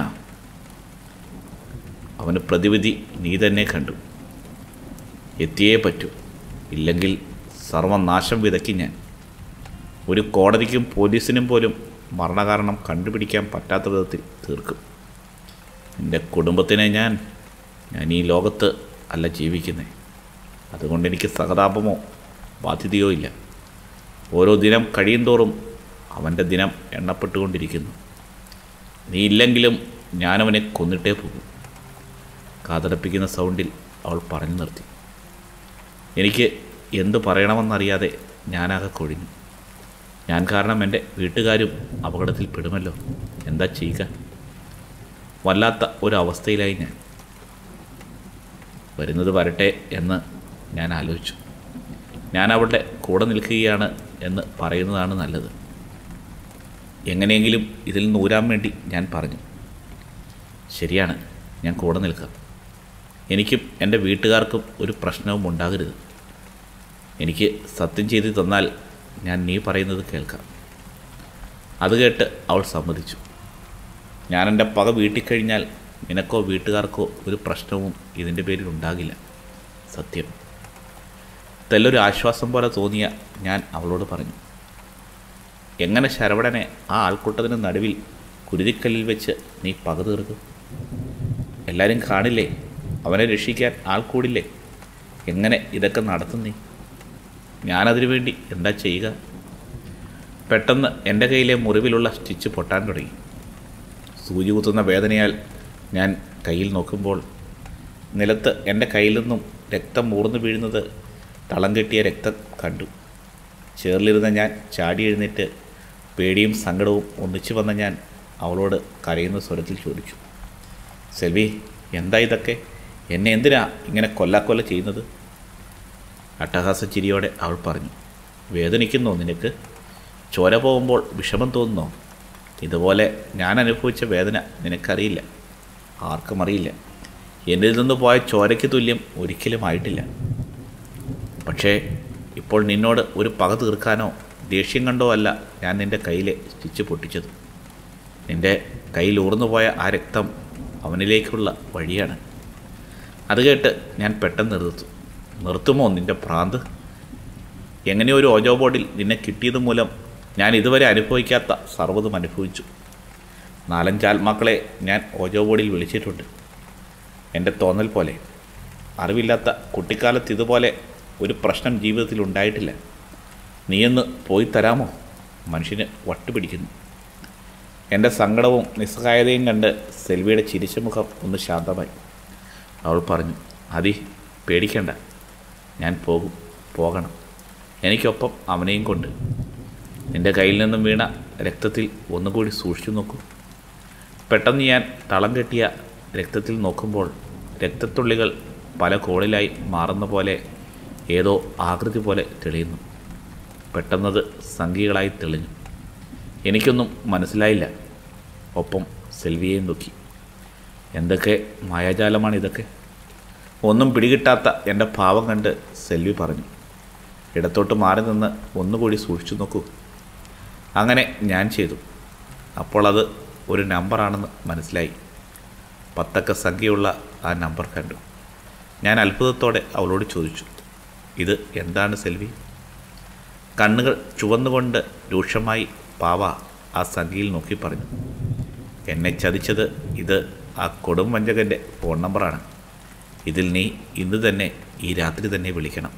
അവന് പ്രതിവിധി നീ തന്നെ കണ്ടു എത്തിയേ പറ്റൂ ഇല്ലെങ്കിൽ സർവനാശം വിതക്കി ഞാൻ ഒരു കോടതിക്കും പോലീസിനും പോലും മരണകാരണം കണ്ടുപിടിക്കാൻ പറ്റാത്ത വിധത്തിൽ തീർക്കും എൻ്റെ കുടുംബത്തിനെ ഞാൻ ഞാൻ ഈ ലോകത്ത് അല്ല ജീവിക്കുന്നത് അതുകൊണ്ട് എനിക്ക് സഹതാപമോ ബാധ്യതയോ ഇല്ല ഓരോ ദിനം കഴിയുന്തോറും അവൻ്റെ ദിനം എണ്ണപ്പെട്ടുകൊണ്ടിരിക്കുന്നു നീ ഇല്ലെങ്കിലും ഞാനവനെ കൊന്നിട്ടേ പോകും കാതടപ്പിക്കുന്ന സൗണ്ടിൽ അവൾ പറഞ്ഞു നിർത്തി എനിക്ക് എന്തു പറയണമെന്നറിയാതെ ഞാനാകെ കൊഴിഞ്ഞു ഞാൻ കാരണം എൻ്റെ വീട്ടുകാരും അപകടത്തിൽ പെടുമല്ലോ എന്താ ചെയ്യുക വല്ലാത്ത ഒരു അവസ്ഥയിലായി ഞാൻ വരുന്നത് വരട്ടെ എന്ന് ഞാൻ ആലോചിച്ചു ഞാൻ അവളുടെ കൂടെ നിൽക്കുകയാണ് എന്ന് പറയുന്നതാണ് നല്ലത് എങ്ങനെയെങ്കിലും ഇതിൽ നൂരാൻ വേണ്ടി ഞാൻ പറഞ്ഞു ശരിയാണ് ഞാൻ കൂടെ നിൽക്കാം എനിക്കും എൻ്റെ വീട്ടുകാർക്കും ഒരു പ്രശ്നവും ഉണ്ടാകരുത് എനിക്ക് സത്യം ചെയ്ത് തന്നാൽ ഞാൻ നീ പറയുന്നത് കേൾക്കാം അത് കേട്ട് അവൾ സമ്മതിച്ചു ഞാൻ എൻ്റെ പക വീട്ടിക്കഴിഞ്ഞാൽ നിനക്കോ വീട്ടുകാർക്കോ ഒരു പ്രശ്നവും ഇതിൻ്റെ പേരിൽ ഉണ്ടാകില്ല സത്യം തെല്ലൊരു ആശ്വാസം പോലെ തോന്നിയ ഞാൻ അവളോട് പറഞ്ഞു എങ്ങനെ ശരവണനെ ആ ആൾക്കൂട്ടത്തിന് നടുവിൽ കുരുതിക്കല്ലിൽ വെച്ച് നീ പക തീർക്കും എല്ലാവരും കാണില്ലേ അവനെ രക്ഷിക്കാൻ ആൾ കൂടില്ലേ എങ്ങനെ ഇതൊക്കെ നടത്തും നീ ഞാനതിനു വേണ്ടി എന്താ ചെയ്യുക പെട്ടെന്ന് എൻ്റെ കയ്യിലെ മുറിവിലുള്ള സ്റ്റിച്ച് പൊട്ടാൻ തുടങ്ങി സൂചി കുത്തുന്ന വേദനയാൽ ഞാൻ കയ്യിൽ നോക്കുമ്പോൾ നിലത്ത് എൻ്റെ കയ്യിൽ നിന്നും രക്തം മൂർന്നു വീഴുന്നത് തളം കെട്ടിയ രക്തം കണ്ടു ചേറിലിരുന്ന ഞാൻ ചാടി എഴുന്നേറ്റ് പേടിയും സങ്കടവും ഒന്നിച്ചു വന്ന ഞാൻ അവളോട് കരയുന്ന സ്വരത്തിൽ ചോദിച്ചു സെൽവി എന്താ ഇതൊക്കെ എന്നെ എന്തിനാ ഇങ്ങനെ കൊല്ലാക്കൊല്ല ചെയ്യുന്നത് അട്ടഹാസ ചിരിയോടെ അവൾ പറഞ്ഞു വേദനിക്കുന്നോ നിനക്ക് ചോര പോകുമ്പോൾ വിഷമം തോന്നുന്നോ ഇതുപോലെ ഞാൻ അനുഭവിച്ച വേദന നിനക്കറിയില്ല ആർക്കും അറിയില്ല എന്നിൽ നിന്ന് പോയ ചോരയ്ക്ക് തുല്യം ഒരിക്കലും ആയിട്ടില്ല പക്ഷേ ഇപ്പോൾ നിന്നോട് ഒരു പക തീർക്കാനോ ദേഷ്യം കണ്ടോ അല്ല ഞാൻ നിൻ്റെ കയ്യിലെ സ്റ്റിച്ച് പൊട്ടിച്ചത് നിൻ്റെ കയ്യിൽ ഊർന്നുപോയ ആ രക്തം അവനിലേക്കുള്ള വഴിയാണ് അത് കേട്ട് ഞാൻ പെട്ടെന്ന് നിർത്തും നിർത്തുമോ നിൻ്റെ ഭ്രാന്ത് എങ്ങനെ ഒരു ഓജോ ബോർഡിൽ നിന്നെ കിട്ടിയത് മൂലം ഞാൻ ഇതുവരെ അനുഭവിക്കാത്ത സർവ്വതും അനുഭവിച്ചു നാലഞ്ച് ആത്മാക്കളെ ഞാൻ ഓജോ ബോർഡിൽ വിളിച്ചിട്ടുണ്ട് എൻ്റെ തോന്നൽ പോലെ അറിവില്ലാത്ത കുട്ടിക്കാലത്ത് ഇതുപോലെ ഒരു പ്രശ്നം ജീവിതത്തിൽ ഉണ്ടായിട്ടില്ല നീയൊന്ന് പോയി തരാമോ മനുഷ്യന് വട്ടുപിടിക്കുന്നു എൻ്റെ സങ്കടവും നിസ്സഹായതയും കണ്ട് സെൽവിയുടെ ചിരിച്ചമുഖം ഒന്ന് ശാന്തമായി അവൾ പറഞ്ഞു അതി പേടിക്കണ്ട ഞാൻ പോകും പോകണം എനിക്കൊപ്പം അവനെയും കൊണ്ട് നിൻ്റെ കയ്യിൽ നിന്നും വീണ രക്തത്തിൽ ഒന്നുകൂടി സൂക്ഷിച്ചു നോക്കൂ പെട്ടെന്ന് ഞാൻ തളം കെട്ടിയ രക്തത്തിൽ നോക്കുമ്പോൾ രക്തത്തുള്ളികൾ പല കോണിലായി മാറുന്ന പോലെ ഏതോ ആകൃതി പോലെ തെളിയുന്നു പെട്ടെന്നത് സംഖ്യകളായി തെളിഞ്ഞു എനിക്കൊന്നും മനസ്സിലായില്ല ഒപ്പം സെൽവിയെയും നോക്കി എന്തൊക്കെ മായാജാലമാണ് ഇതൊക്കെ ഒന്നും പിടികിട്ടാത്ത എൻ്റെ ഭാവം കണ്ട് സെൽവി പറഞ്ഞു ഇടത്തോട്ട് മാറി നിന്ന് ഒന്നുകൂടി സൂക്ഷിച്ചു നോക്കൂ അങ്ങനെ ഞാൻ ചെയ്തു അപ്പോൾ അത് ഒരു നമ്പറാണെന്ന് മനസ്സിലായി പത്തക്ക സംഖ്യയുള്ള ആ നമ്പർ കണ്ടു ഞാൻ അത്ഭുതത്തോടെ അവളോട് ചോദിച്ചു ഇത് എന്താണ് സെൽവി കണ്ണുകൾ ചുവന്നുകൊണ്ട് രൂക്ഷമായി പാവ ആ സംഖ്യയിൽ നോക്കി പറഞ്ഞു എന്നെ ചതിച്ചത് ഇത് ആ കൊടും വഞ്ചകൻ്റെ ഫോൺ നമ്പറാണ് ഇതിൽ നീ ഇന്ന് തന്നെ ഈ രാത്രി തന്നെ വിളിക്കണം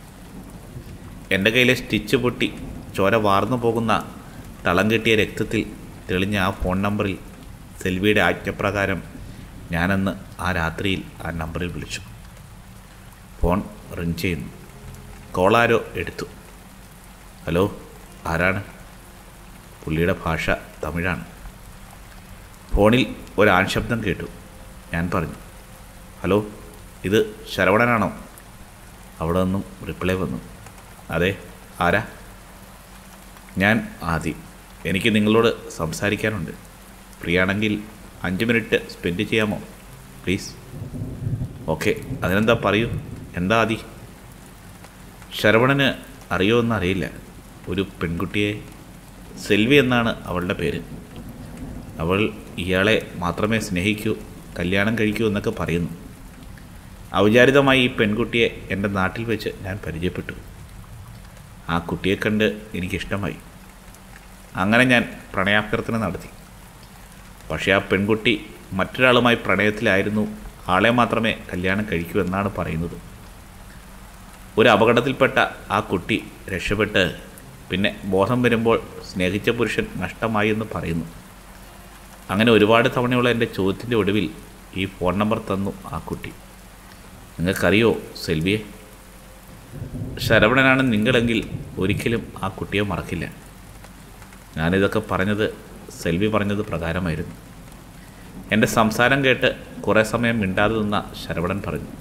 എൻ്റെ കയ്യിലെ സ്റ്റിച്ച് പൊട്ടി ചോര വാർന്നു പോകുന്ന തളം കെട്ടിയ രക്തത്തിൽ തെളിഞ്ഞ ആ ഫോൺ നമ്പറിൽ സെൽവിയുടെ ആജ്ഞപ്രകാരം ഞാനന്ന് ആ രാത്രിയിൽ ആ നമ്പറിൽ വിളിച്ചു ഫോൺ റിങ് ചെയ്യുന്നു കോളാരോ എടുത്തു ഹലോ ആരാണ് പുള്ളിയുടെ ഭാഷ തമിഴാണ് ഫോണിൽ ഒരു ആൺശബ്ദം കേട്ടു ഞാൻ പറഞ്ഞു ഹലോ ഇത് ശരവണനാണോ അവിടെ നിന്നും റിപ്ലൈ വന്നു അതെ ആരാ ഞാൻ ആദി എനിക്ക് നിങ്ങളോട് സംസാരിക്കാനുണ്ട് ഫ്രീ ആണെങ്കിൽ അഞ്ച് മിനിറ്റ് സ്പെൻഡ് ചെയ്യാമോ പ്ലീസ് ഓക്കെ അതിനെന്താ പറയൂ എന്താ ആദി ശരവണന് അറിയുമെന്ന് അറിയില്ല ഒരു പെൺകുട്ടിയെ സെൽവി എന്നാണ് അവളുടെ പേര് അവൾ ഇയാളെ മാത്രമേ സ്നേഹിക്കൂ കല്യാണം കഴിക്കൂ എന്നൊക്കെ പറയുന്നു ഔചാരിതമായി ഈ പെൺകുട്ടിയെ എൻ്റെ നാട്ടിൽ വെച്ച് ഞാൻ പരിചയപ്പെട്ടു ആ കുട്ടിയെ കണ്ട് എനിക്കിഷ്ടമായി അങ്ങനെ ഞാൻ പ്രണയാഭ്യർത്ഥന നടത്തി പക്ഷേ ആ പെൺകുട്ടി മറ്റൊരാളുമായി പ്രണയത്തിലായിരുന്നു ആളെ മാത്രമേ കല്യാണം കഴിക്കൂ എന്നാണ് പറയുന്നത് ഒരു അപകടത്തിൽപ്പെട്ട ആ കുട്ടി രക്ഷപ്പെട്ട് പിന്നെ ബോധം വരുമ്പോൾ സ്നേഹിച്ച പുരുഷൻ നഷ്ടമായി എന്ന് പറയുന്നു അങ്ങനെ ഒരുപാട് തവണയുള്ള എൻ്റെ ചോദ്യത്തിൻ്റെ ഒടുവിൽ ഈ ഫോൺ നമ്പർ തന്നു ആ കുട്ടി നിങ്ങൾക്കറിയോ സെൽവിയെ ശരവണനാണ് നിങ്ങളെങ്കിൽ ഒരിക്കലും ആ കുട്ടിയെ മറക്കില്ല ഞാനിതൊക്കെ പറഞ്ഞത് സെൽവി പറഞ്ഞത് പ്രകാരമായിരുന്നു എൻ്റെ സംസാരം കേട്ട് കുറേ സമയം മിണ്ടാതെ നിന്ന ശരവണൻ പറഞ്ഞു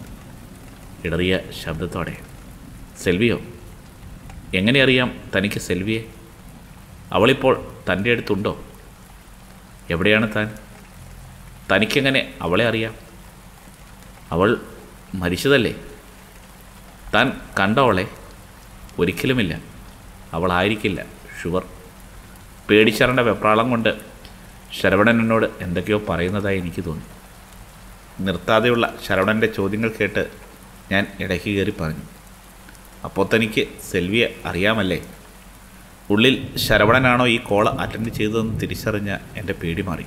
ഇടറിയ ശബ്ദത്തോടെ സെൽവിയോ എങ്ങനെ അറിയാം തനിക്ക് സെൽവിയെ അവളിപ്പോൾ തൻ്റെ അടുത്തുണ്ടോ എവിടെയാണ് താൻ തനിക്കെങ്ങനെ അവളെ അറിയാം അവൾ മരിച്ചതല്ലേ താൻ കണ്ടോ അവളെ ഒരിക്കലുമില്ല അവളായിരിക്കില്ല ഷുവർ പേടിച്ചറിൻ്റെ വെപ്രാളം കൊണ്ട് ശരവണൻ എന്നോട് എന്തൊക്കെയോ പറയുന്നതായി എനിക്ക് തോന്നി നിർത്താതെയുള്ള ശരവണൻ്റെ ചോദ്യങ്ങൾ കേട്ട് ഞാൻ ഇടയ്ക്ക് കയറി പറഞ്ഞു അപ്പോൾ തനിക്ക് സെൽവിയെ അറിയാമല്ലേ ഉള്ളിൽ ശരവണനാണോ ഈ കോള് അറ്റൻഡ് ചെയ്തതെന്ന് തിരിച്ചറിഞ്ഞ എൻ്റെ പേടി മാറി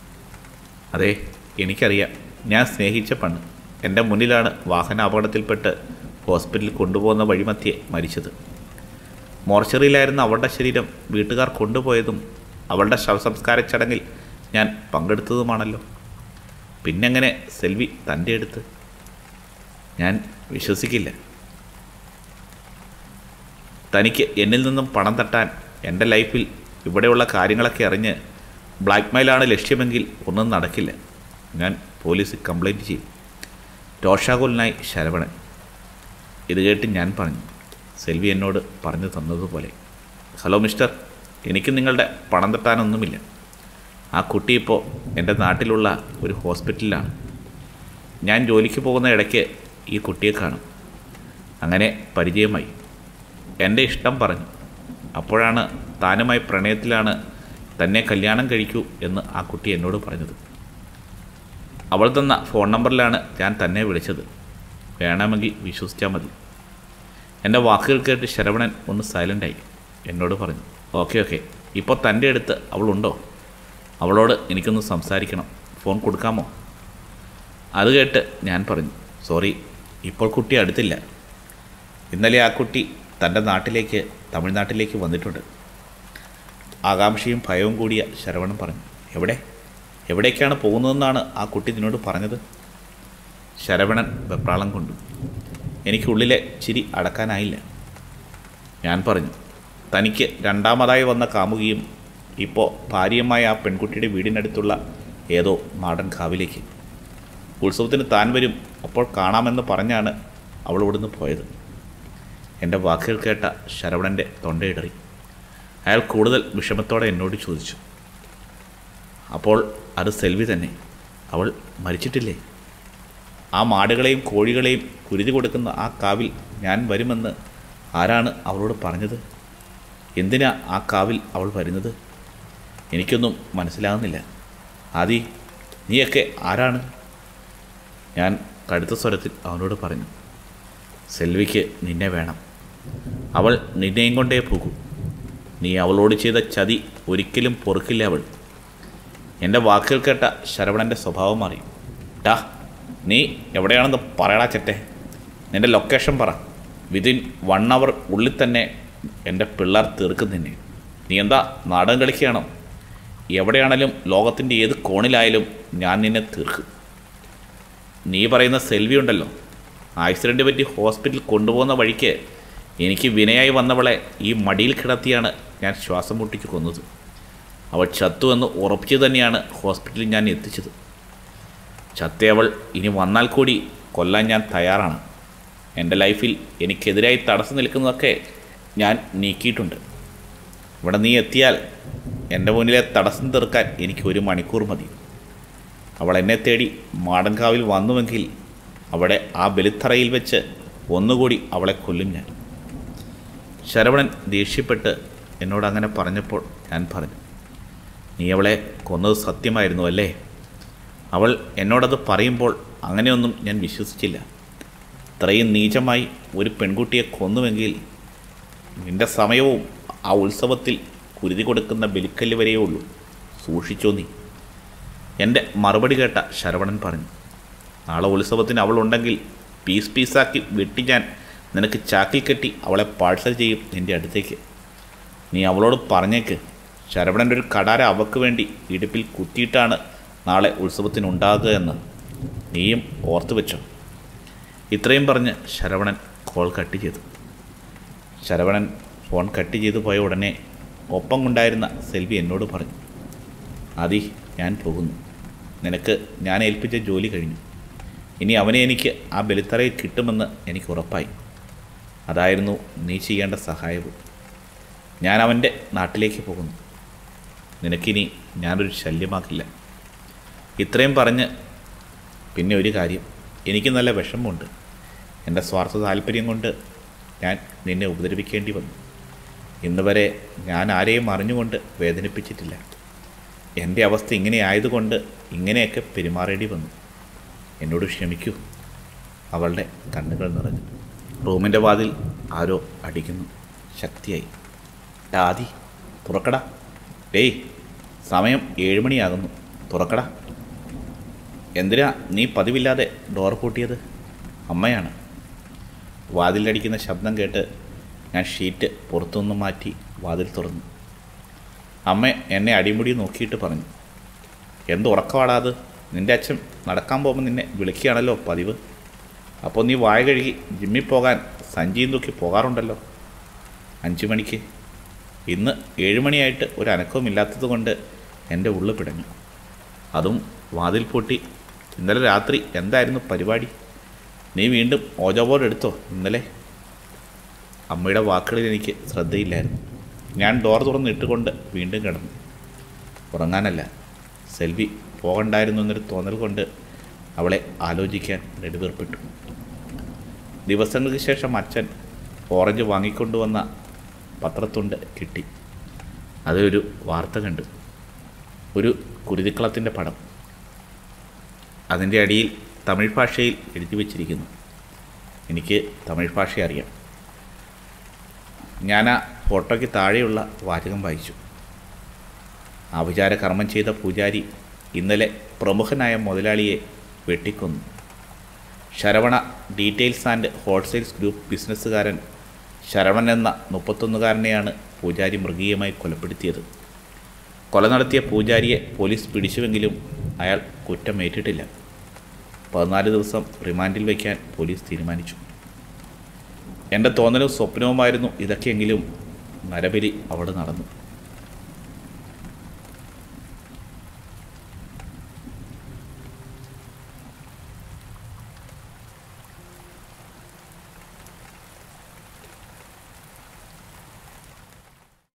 അതെ എനിക്കറിയാം ഞാൻ സ്നേഹിച്ച പെണ്ണ് എൻ്റെ മുന്നിലാണ് വാഹന അപകടത്തിൽപ്പെട്ട് ഹോസ്പിറ്റലിൽ കൊണ്ടുപോകുന്ന വഴിമധ്യേ മരിച്ചത് മോർച്ചറിയിലായിരുന്ന അവളുടെ ശരീരം വീട്ടുകാർ കൊണ്ടുപോയതും അവളുടെ ശവസംസ്കാര ചടങ്ങിൽ ഞാൻ പങ്കെടുത്തതുമാണല്ലോ പിന്നെങ്ങനെ സെൽവി തൻ്റെ അടുത്ത് ഞാൻ വിശ്വസിക്കില്ല തനിക്ക് എന്നിൽ നിന്നും പണം തട്ടാൻ എൻ്റെ ലൈഫിൽ ഇവിടെയുള്ള കാര്യങ്ങളൊക്കെ അറിഞ്ഞ് ബ്ലാക്ക്മെയിലാണ് ലക്ഷ്യമെങ്കിൽ ഒന്നും നടക്കില്ല ഞാൻ പോലീസിൽ കംപ്ലൈൻറ്റ് ചെയ്യും രോഷാകുലനായി ശരവണൻ ഇത് കേട്ട് ഞാൻ പറഞ്ഞു സെൽവി എന്നോട് പറഞ്ഞു തന്നതുപോലെ ഹലോ മിസ്റ്റർ എനിക്ക് നിങ്ങളുടെ പണം തട്ടാനൊന്നുമില്ല ആ കുട്ടി ഇപ്പോൾ എൻ്റെ നാട്ടിലുള്ള ഒരു ഹോസ്പിറ്റലിലാണ് ഞാൻ ജോലിക്ക് പോകുന്ന ഇടയ്ക്ക് ഈ കുട്ടിയെ കാണും അങ്ങനെ പരിചയമായി എൻ്റെ ഇഷ്ടം പറഞ്ഞു അപ്പോഴാണ് താനുമായി പ്രണയത്തിലാണ് തന്നെ കല്യാണം കഴിക്കൂ എന്ന് ആ കുട്ടി എന്നോട് പറഞ്ഞത് അവൾ തന്ന ഫോൺ നമ്പറിലാണ് ഞാൻ തന്നെ വിളിച്ചത് വേണമെങ്കിൽ വിശ്വസിച്ചാൽ മതി എൻ്റെ വാക്കുകൾ കേട്ട് ശരവണൻ ഒന്ന് സൈലൻ്റായി എന്നോട് പറഞ്ഞു ഓക്കെ ഓക്കെ ഇപ്പോൾ തൻ്റെ അടുത്ത് അവളുണ്ടോ അവളോട് എനിക്കൊന്ന് സംസാരിക്കണം ഫോൺ കൊടുക്കാമോ അത് കേട്ട് ഞാൻ പറഞ്ഞു സോറി ഇപ്പോൾ കുട്ടി അടുത്തില്ല ഇന്നലെ ആ കുട്ടി തൻ്റെ നാട്ടിലേക്ക് തമിഴ്നാട്ടിലേക്ക് വന്നിട്ടുണ്ട് ആകാംക്ഷയും ഭയവും കൂടിയ ശരവണൻ പറഞ്ഞു എവിടെ എവിടേക്കാണ് പോകുന്നതെന്നാണ് ആ കുട്ടി നിന്നോട് പറഞ്ഞത് ശരവണൻ വെപ്രാളം കൊണ്ടു എനിക്കുള്ളിലെ ചിരി അടക്കാനായില്ല ഞാൻ പറഞ്ഞു തനിക്ക് രണ്ടാമതായി വന്ന കാമുകിയും ഇപ്പോൾ ഭാര്യയുമായ ആ പെൺകുട്ടിയുടെ വീടിനടുത്തുള്ള ഏതോ നാടൻ കാവിലേക്ക് ഉത്സവത്തിന് താൻ വരും അപ്പോൾ കാണാമെന്ന് പറഞ്ഞാണ് അവൾ ഇവിടുന്ന് പോയത് എൻ്റെ വാക്കുകൾ കേട്ട ശരവണൻ്റെ തൊണ്ടയിടറി അയാൾ കൂടുതൽ വിഷമത്തോടെ എന്നോട് ചോദിച്ചു അപ്പോൾ അത് സെൽവി തന്നെ അവൾ മരിച്ചിട്ടില്ലേ ആ മാടുകളെയും കോഴികളെയും കുരുതി കൊടുക്കുന്ന ആ കാവിൽ ഞാൻ വരുമെന്ന് ആരാണ് അവളോട് പറഞ്ഞത് എന്തിനാ ആ കാവിൽ അവൾ വരുന്നത് എനിക്കൊന്നും മനസ്സിലാകുന്നില്ല ആദി നീയൊക്കെ ആരാണ് ഞാൻ കടുത്ത സ്വരത്തിൽ അവനോട് പറഞ്ഞു സെൽവിക്ക് നിന്നെ വേണം അവൾ നിന്നെയും കൊണ്ടേ പോകൂ നീ അവളോട് ചെയ്ത ചതി ഒരിക്കലും പൊറുക്കില്ല അവൾ എൻ്റെ വാക്കുകൾ കേട്ട ശരവണൻ്റെ സ്വഭാവം മാറി ടാ നീ എവിടെയാണെന്ന് പറയടാ ചെറ്റെ നിൻ്റെ ലൊക്കേഷൻ പറ വിതിൻ വൺ അവർ ഉള്ളിൽ തന്നെ എൻ്റെ പിള്ളേർ തീർക്കും നിന്നെ നീ എന്താ നാടകം കളിക്കുകയാണോ എവിടെയാണെങ്കിലും ലോകത്തിൻ്റെ ഏത് കോണിലായാലും ഞാൻ നിന്നെ തീർക്കും നീ പറയുന്ന സെൽവി ഉണ്ടല്ലോ ആക്സിഡൻറ്റ് പറ്റി ഹോസ്പിറ്റലിൽ കൊണ്ടുപോകുന്ന വഴിക്ക് എനിക്ക് വിനയായി വന്നവളെ ഈ മടിയിൽ കിടത്തിയാണ് ഞാൻ ശ്വാസം മുട്ടിച്ച് കൊന്നത് അവൾ ചത്തു എന്ന് ഉറപ്പിച്ചു തന്നെയാണ് ഹോസ്പിറ്റലിൽ ഞാൻ എത്തിച്ചത് ചത്തയവൾ ഇനി വന്നാൽ കൂടി കൊല്ലാൻ ഞാൻ തയ്യാറാണ് എൻ്റെ ലൈഫിൽ എനിക്കെതിരായി തടസ്സം നിൽക്കുന്നതൊക്കെ ഞാൻ നീക്കിയിട്ടുണ്ട് ഇവിടെ നീ എത്തിയാൽ എൻ്റെ മുന്നിലെ തടസ്സം തീർക്കാൻ എനിക്ക് ഒരു മണിക്കൂർ മതി അവൾ എന്നെ തേടി മാടൻകാവിൽ വന്നുവെങ്കിൽ അവിടെ ആ ബലിത്തറയിൽ വെച്ച് ഒന്നുകൂടി അവളെ കൊല്ലും ഞാൻ ശരവണൻ ദേഷ്യപ്പെട്ട് എന്നോട് അങ്ങനെ പറഞ്ഞപ്പോൾ ഞാൻ പറഞ്ഞു നീ അവളെ കൊന്നത് സത്യമായിരുന്നു അല്ലേ അവൾ എന്നോടത് പറയുമ്പോൾ അങ്ങനെയൊന്നും ഞാൻ വിശ്വസിച്ചില്ല ഇത്രയും നീചമായി ഒരു പെൺകുട്ടിയെ കൊന്നുവെങ്കിൽ നിന്റെ സമയവും ആ ഉത്സവത്തിൽ കുരുതി കൊടുക്കുന്ന ബലിക്കല്ല് വരെയേ ഉള്ളൂ സൂക്ഷിച്ചോ നീ എൻ്റെ മറുപടി കേട്ട ശരവണൻ പറഞ്ഞു നാളെ ഉത്സവത്തിന് അവളുണ്ടെങ്കിൽ പീസ് പീസാക്കി വെട്ടി ഞാൻ നിനക്ക് ചാക്കിൽ കെട്ടി അവളെ പാഴ്സൽ ചെയ്യും നിൻ്റെ അടുത്തേക്ക് നീ അവളോട് പറഞ്ഞേക്ക് ശരവണൻ്റെ ഒരു കടാര അവക്ക് വേണ്ടി ഇടുപ്പിൽ കുത്തിയിട്ടാണ് നാളെ ഉത്സവത്തിനുണ്ടാകുക എന്ന് നീയും ഓർത്തു വെച്ചോ ഇത്രയും പറഞ്ഞ് ശരവണൻ കോൾ കട്ട് ചെയ്തു ശരവണൻ ഫോൺ കട്ട് ചെയ്തു പോയ ഉടനെ ഒപ്പം കൊണ്ടായിരുന്ന സെൽവി എന്നോട് പറഞ്ഞു ആദി ഞാൻ പോകുന്നു നിനക്ക് ഞാൻ ഏൽപ്പിച്ച ജോലി കഴിഞ്ഞു ഇനി അവനെ എനിക്ക് ആ ബലിത്തറയിൽ കിട്ടുമെന്ന് എനിക്ക് ഉറപ്പായി അതായിരുന്നു നീ ചെയ്യേണ്ട സഹായവും ഞാൻ അവൻ്റെ നാട്ടിലേക്ക് പോകുന്നു നിനക്കിനി ഞാനൊരു ശല്യമാക്കില്ല ഇത്രയും പറഞ്ഞ് പിന്നെ ഒരു കാര്യം എനിക്ക് നല്ല വിഷമമുണ്ട് എൻ്റെ സ്വാർത്ഥ താല്പര്യം കൊണ്ട് ഞാൻ നിന്നെ ഉപദ്രവിക്കേണ്ടി വന്നു ഇന്ന് വരെ ഞാൻ ആരെയും അറിഞ്ഞുകൊണ്ട് വേദനിപ്പിച്ചിട്ടില്ല എൻ്റെ അവസ്ഥ ഇങ്ങനെ ആയതുകൊണ്ട് ഇങ്ങനെയൊക്കെ പെരുമാറേണ്ടി വന്നു എന്നോട് ക്ഷമിക്കൂ അവളുടെ കണ്ണുകൾ നിറഞ്ഞു റൂമിൻ്റെ വാതിൽ ആരോ അടിക്കുന്നു ശക്തിയായി ആദി തുറക്കടാ ഡേയ് സമയം ഏഴുമണിയാകുന്നു തുറക്കടാ എന്തിനാ നീ പതിവില്ലാതെ ഡോർ പൂട്ടിയത് അമ്മയാണ് വാതിലടിക്കുന്ന ശബ്ദം കേട്ട് ഞാൻ ഷീറ്റ് പുറത്തുനിന്ന് മാറ്റി വാതിൽ തുറന്നു അമ്മ എന്നെ അടിമുടി നോക്കിയിട്ട് പറഞ്ഞു എന്ത് ഉറക്കമാടാത് നിൻ്റെ അച്ഛൻ നടക്കാൻ പോകുമ്പോൾ നിന്നെ വിളിക്കുകയാണല്ലോ പതിവ് അപ്പോൾ നീ വായ കഴുകി ജിമ്മിൽ പോകാൻ സഞ്ചിയും തൂക്കി പോകാറുണ്ടല്ലോ അഞ്ച് മണിക്ക് ഇന്ന് ഏഴുമണിയായിട്ട് ഒരു അനക്കവും ഇല്ലാത്തത് കൊണ്ട് എൻ്റെ ഉള്ളു പിടഞ്ഞു അതും വാതിൽ പൊട്ടി ഇന്നലെ രാത്രി എന്തായിരുന്നു പരിപാടി നീ വീണ്ടും ഓജോ ബോർഡ് എടുത്തോ ഇന്നലെ അമ്മയുടെ വാക്കുകളിൽ എനിക്ക് ശ്രദ്ധയില്ലായിരുന്നു ഞാൻ ഡോർ തുറന്ന് ഇട്ടുകൊണ്ട് വീണ്ടും കിടന്നു ഉറങ്ങാനല്ല സെൽവി പോകണ്ടായിരുന്നു എന്നൊരു തോന്നൽ കൊണ്ട് അവളെ ആലോചിക്കാൻ നെടുവീർപ്പിട്ടു ദിവസങ്ങൾക്ക് ശേഷം അച്ഛൻ ഓറഞ്ച് വാങ്ങിക്കൊണ്ടുവന്ന പത്രത്തുണ്ട് കിട്ടി അതൊരു വാർത്ത കണ്ടു ഒരു കുരുതിക്കളത്തിൻ്റെ പടം അതിൻ്റെ അടിയിൽ തമിഴ് ഭാഷയിൽ എഴുതി വച്ചിരിക്കുന്നു എനിക്ക് തമിഴ് ഭാഷ അറിയാം ഞാൻ ആ ഫോട്ടോയ്ക്ക് താഴെയുള്ള വാചകം വായിച്ചു ആഭിചാര കർമ്മം ചെയ്ത പൂജാരി ഇന്നലെ പ്രമുഖനായ മുതലാളിയെ വെട്ടിക്കൊന്നു Saravana details and wholesales group ബിസിനസ്സുകാരൻ ശരവണൻ എന്ന മുപ്പത്തൊന്നുകാരനെയാണ് പൂജാരി മൃഗീയമായി കൊലപ്പെടുത്തിയത് കൊല നടത്തിയ പൂജാരിയെ പോലീസ് പിടിച്ചുവെങ്കിലും അയാൾ കുറ്റമേറ്റിട്ടില്ല പതിനാല് ദിവസം റിമാൻഡിൽ വയ്ക്കാൻ പോലീസ് തീരുമാനിച്ചു എൻ്റെ തോന്നലും സ്വപ്നവുമായിരുന്നു ഇതൊക്കെയെങ്കിലും നരബലി അവിടെ നടന്നു